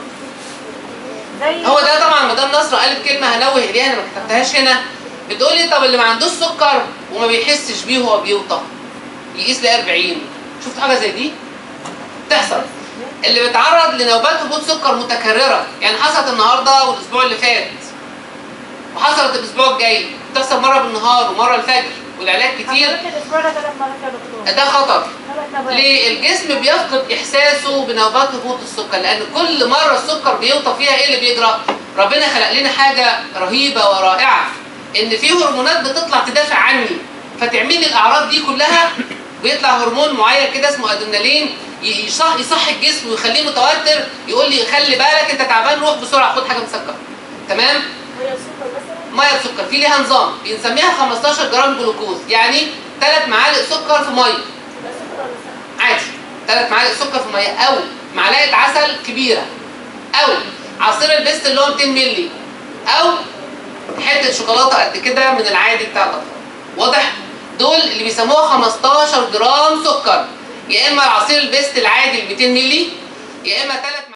هو ده طبعا مدام نصر قالت كلمه هنوه اليها انا ما كتبتهاش هنا بتقول لي طب اللي ما عندوش سكر وما بيحسش بيه وهو بيوطى يقيس لي 40 شفت حاجه زي دي بتحصل اللي بيتعرض لنوبات هبوط سكر متكرره يعني حصلت النهارده والاسبوع اللي فات وحصلت الاسبوع الجاي بتحصل مره بالنهار ومره الفجر والعلاج كتير الاسبوع ده ثلاث مرات يا دكتور ده خطر ثلاث مرات ليه الجسم بيفقد احساسه بنوبات هبوط السكر لان كل مره السكر بيوطى فيها ايه اللي بيجرى ربنا خلق لنا حاجه رهيبه ورائعه ان في هرمونات بتطلع تدافع عني فتعمل لي الاعراض دي كلها بيطلع هرمون معين كده اسمه ادرينالين ي- يصح يصح الجسم ويخليه متوتر يقول لي خلي بالك انت تعبان روح بسرعه خد حاجه مسكره تمام هي السكر مثلا ميه بسكر في ليها نظام بنسميها 15 جرام جلوكوز يعني ثلاث معالق سكر في ميه عادي ثلاث معالق سكر في ميه او معلقه عسل كبيره او عصير البيست اللي هو 200 مللي او حته شوكولاته قد كده من العادي بتاع الاطفال واضح دول اللي بيسموها 15 جرام سكر يا اما العصير البيست العادي ال 200 مللي يا اما ثلاث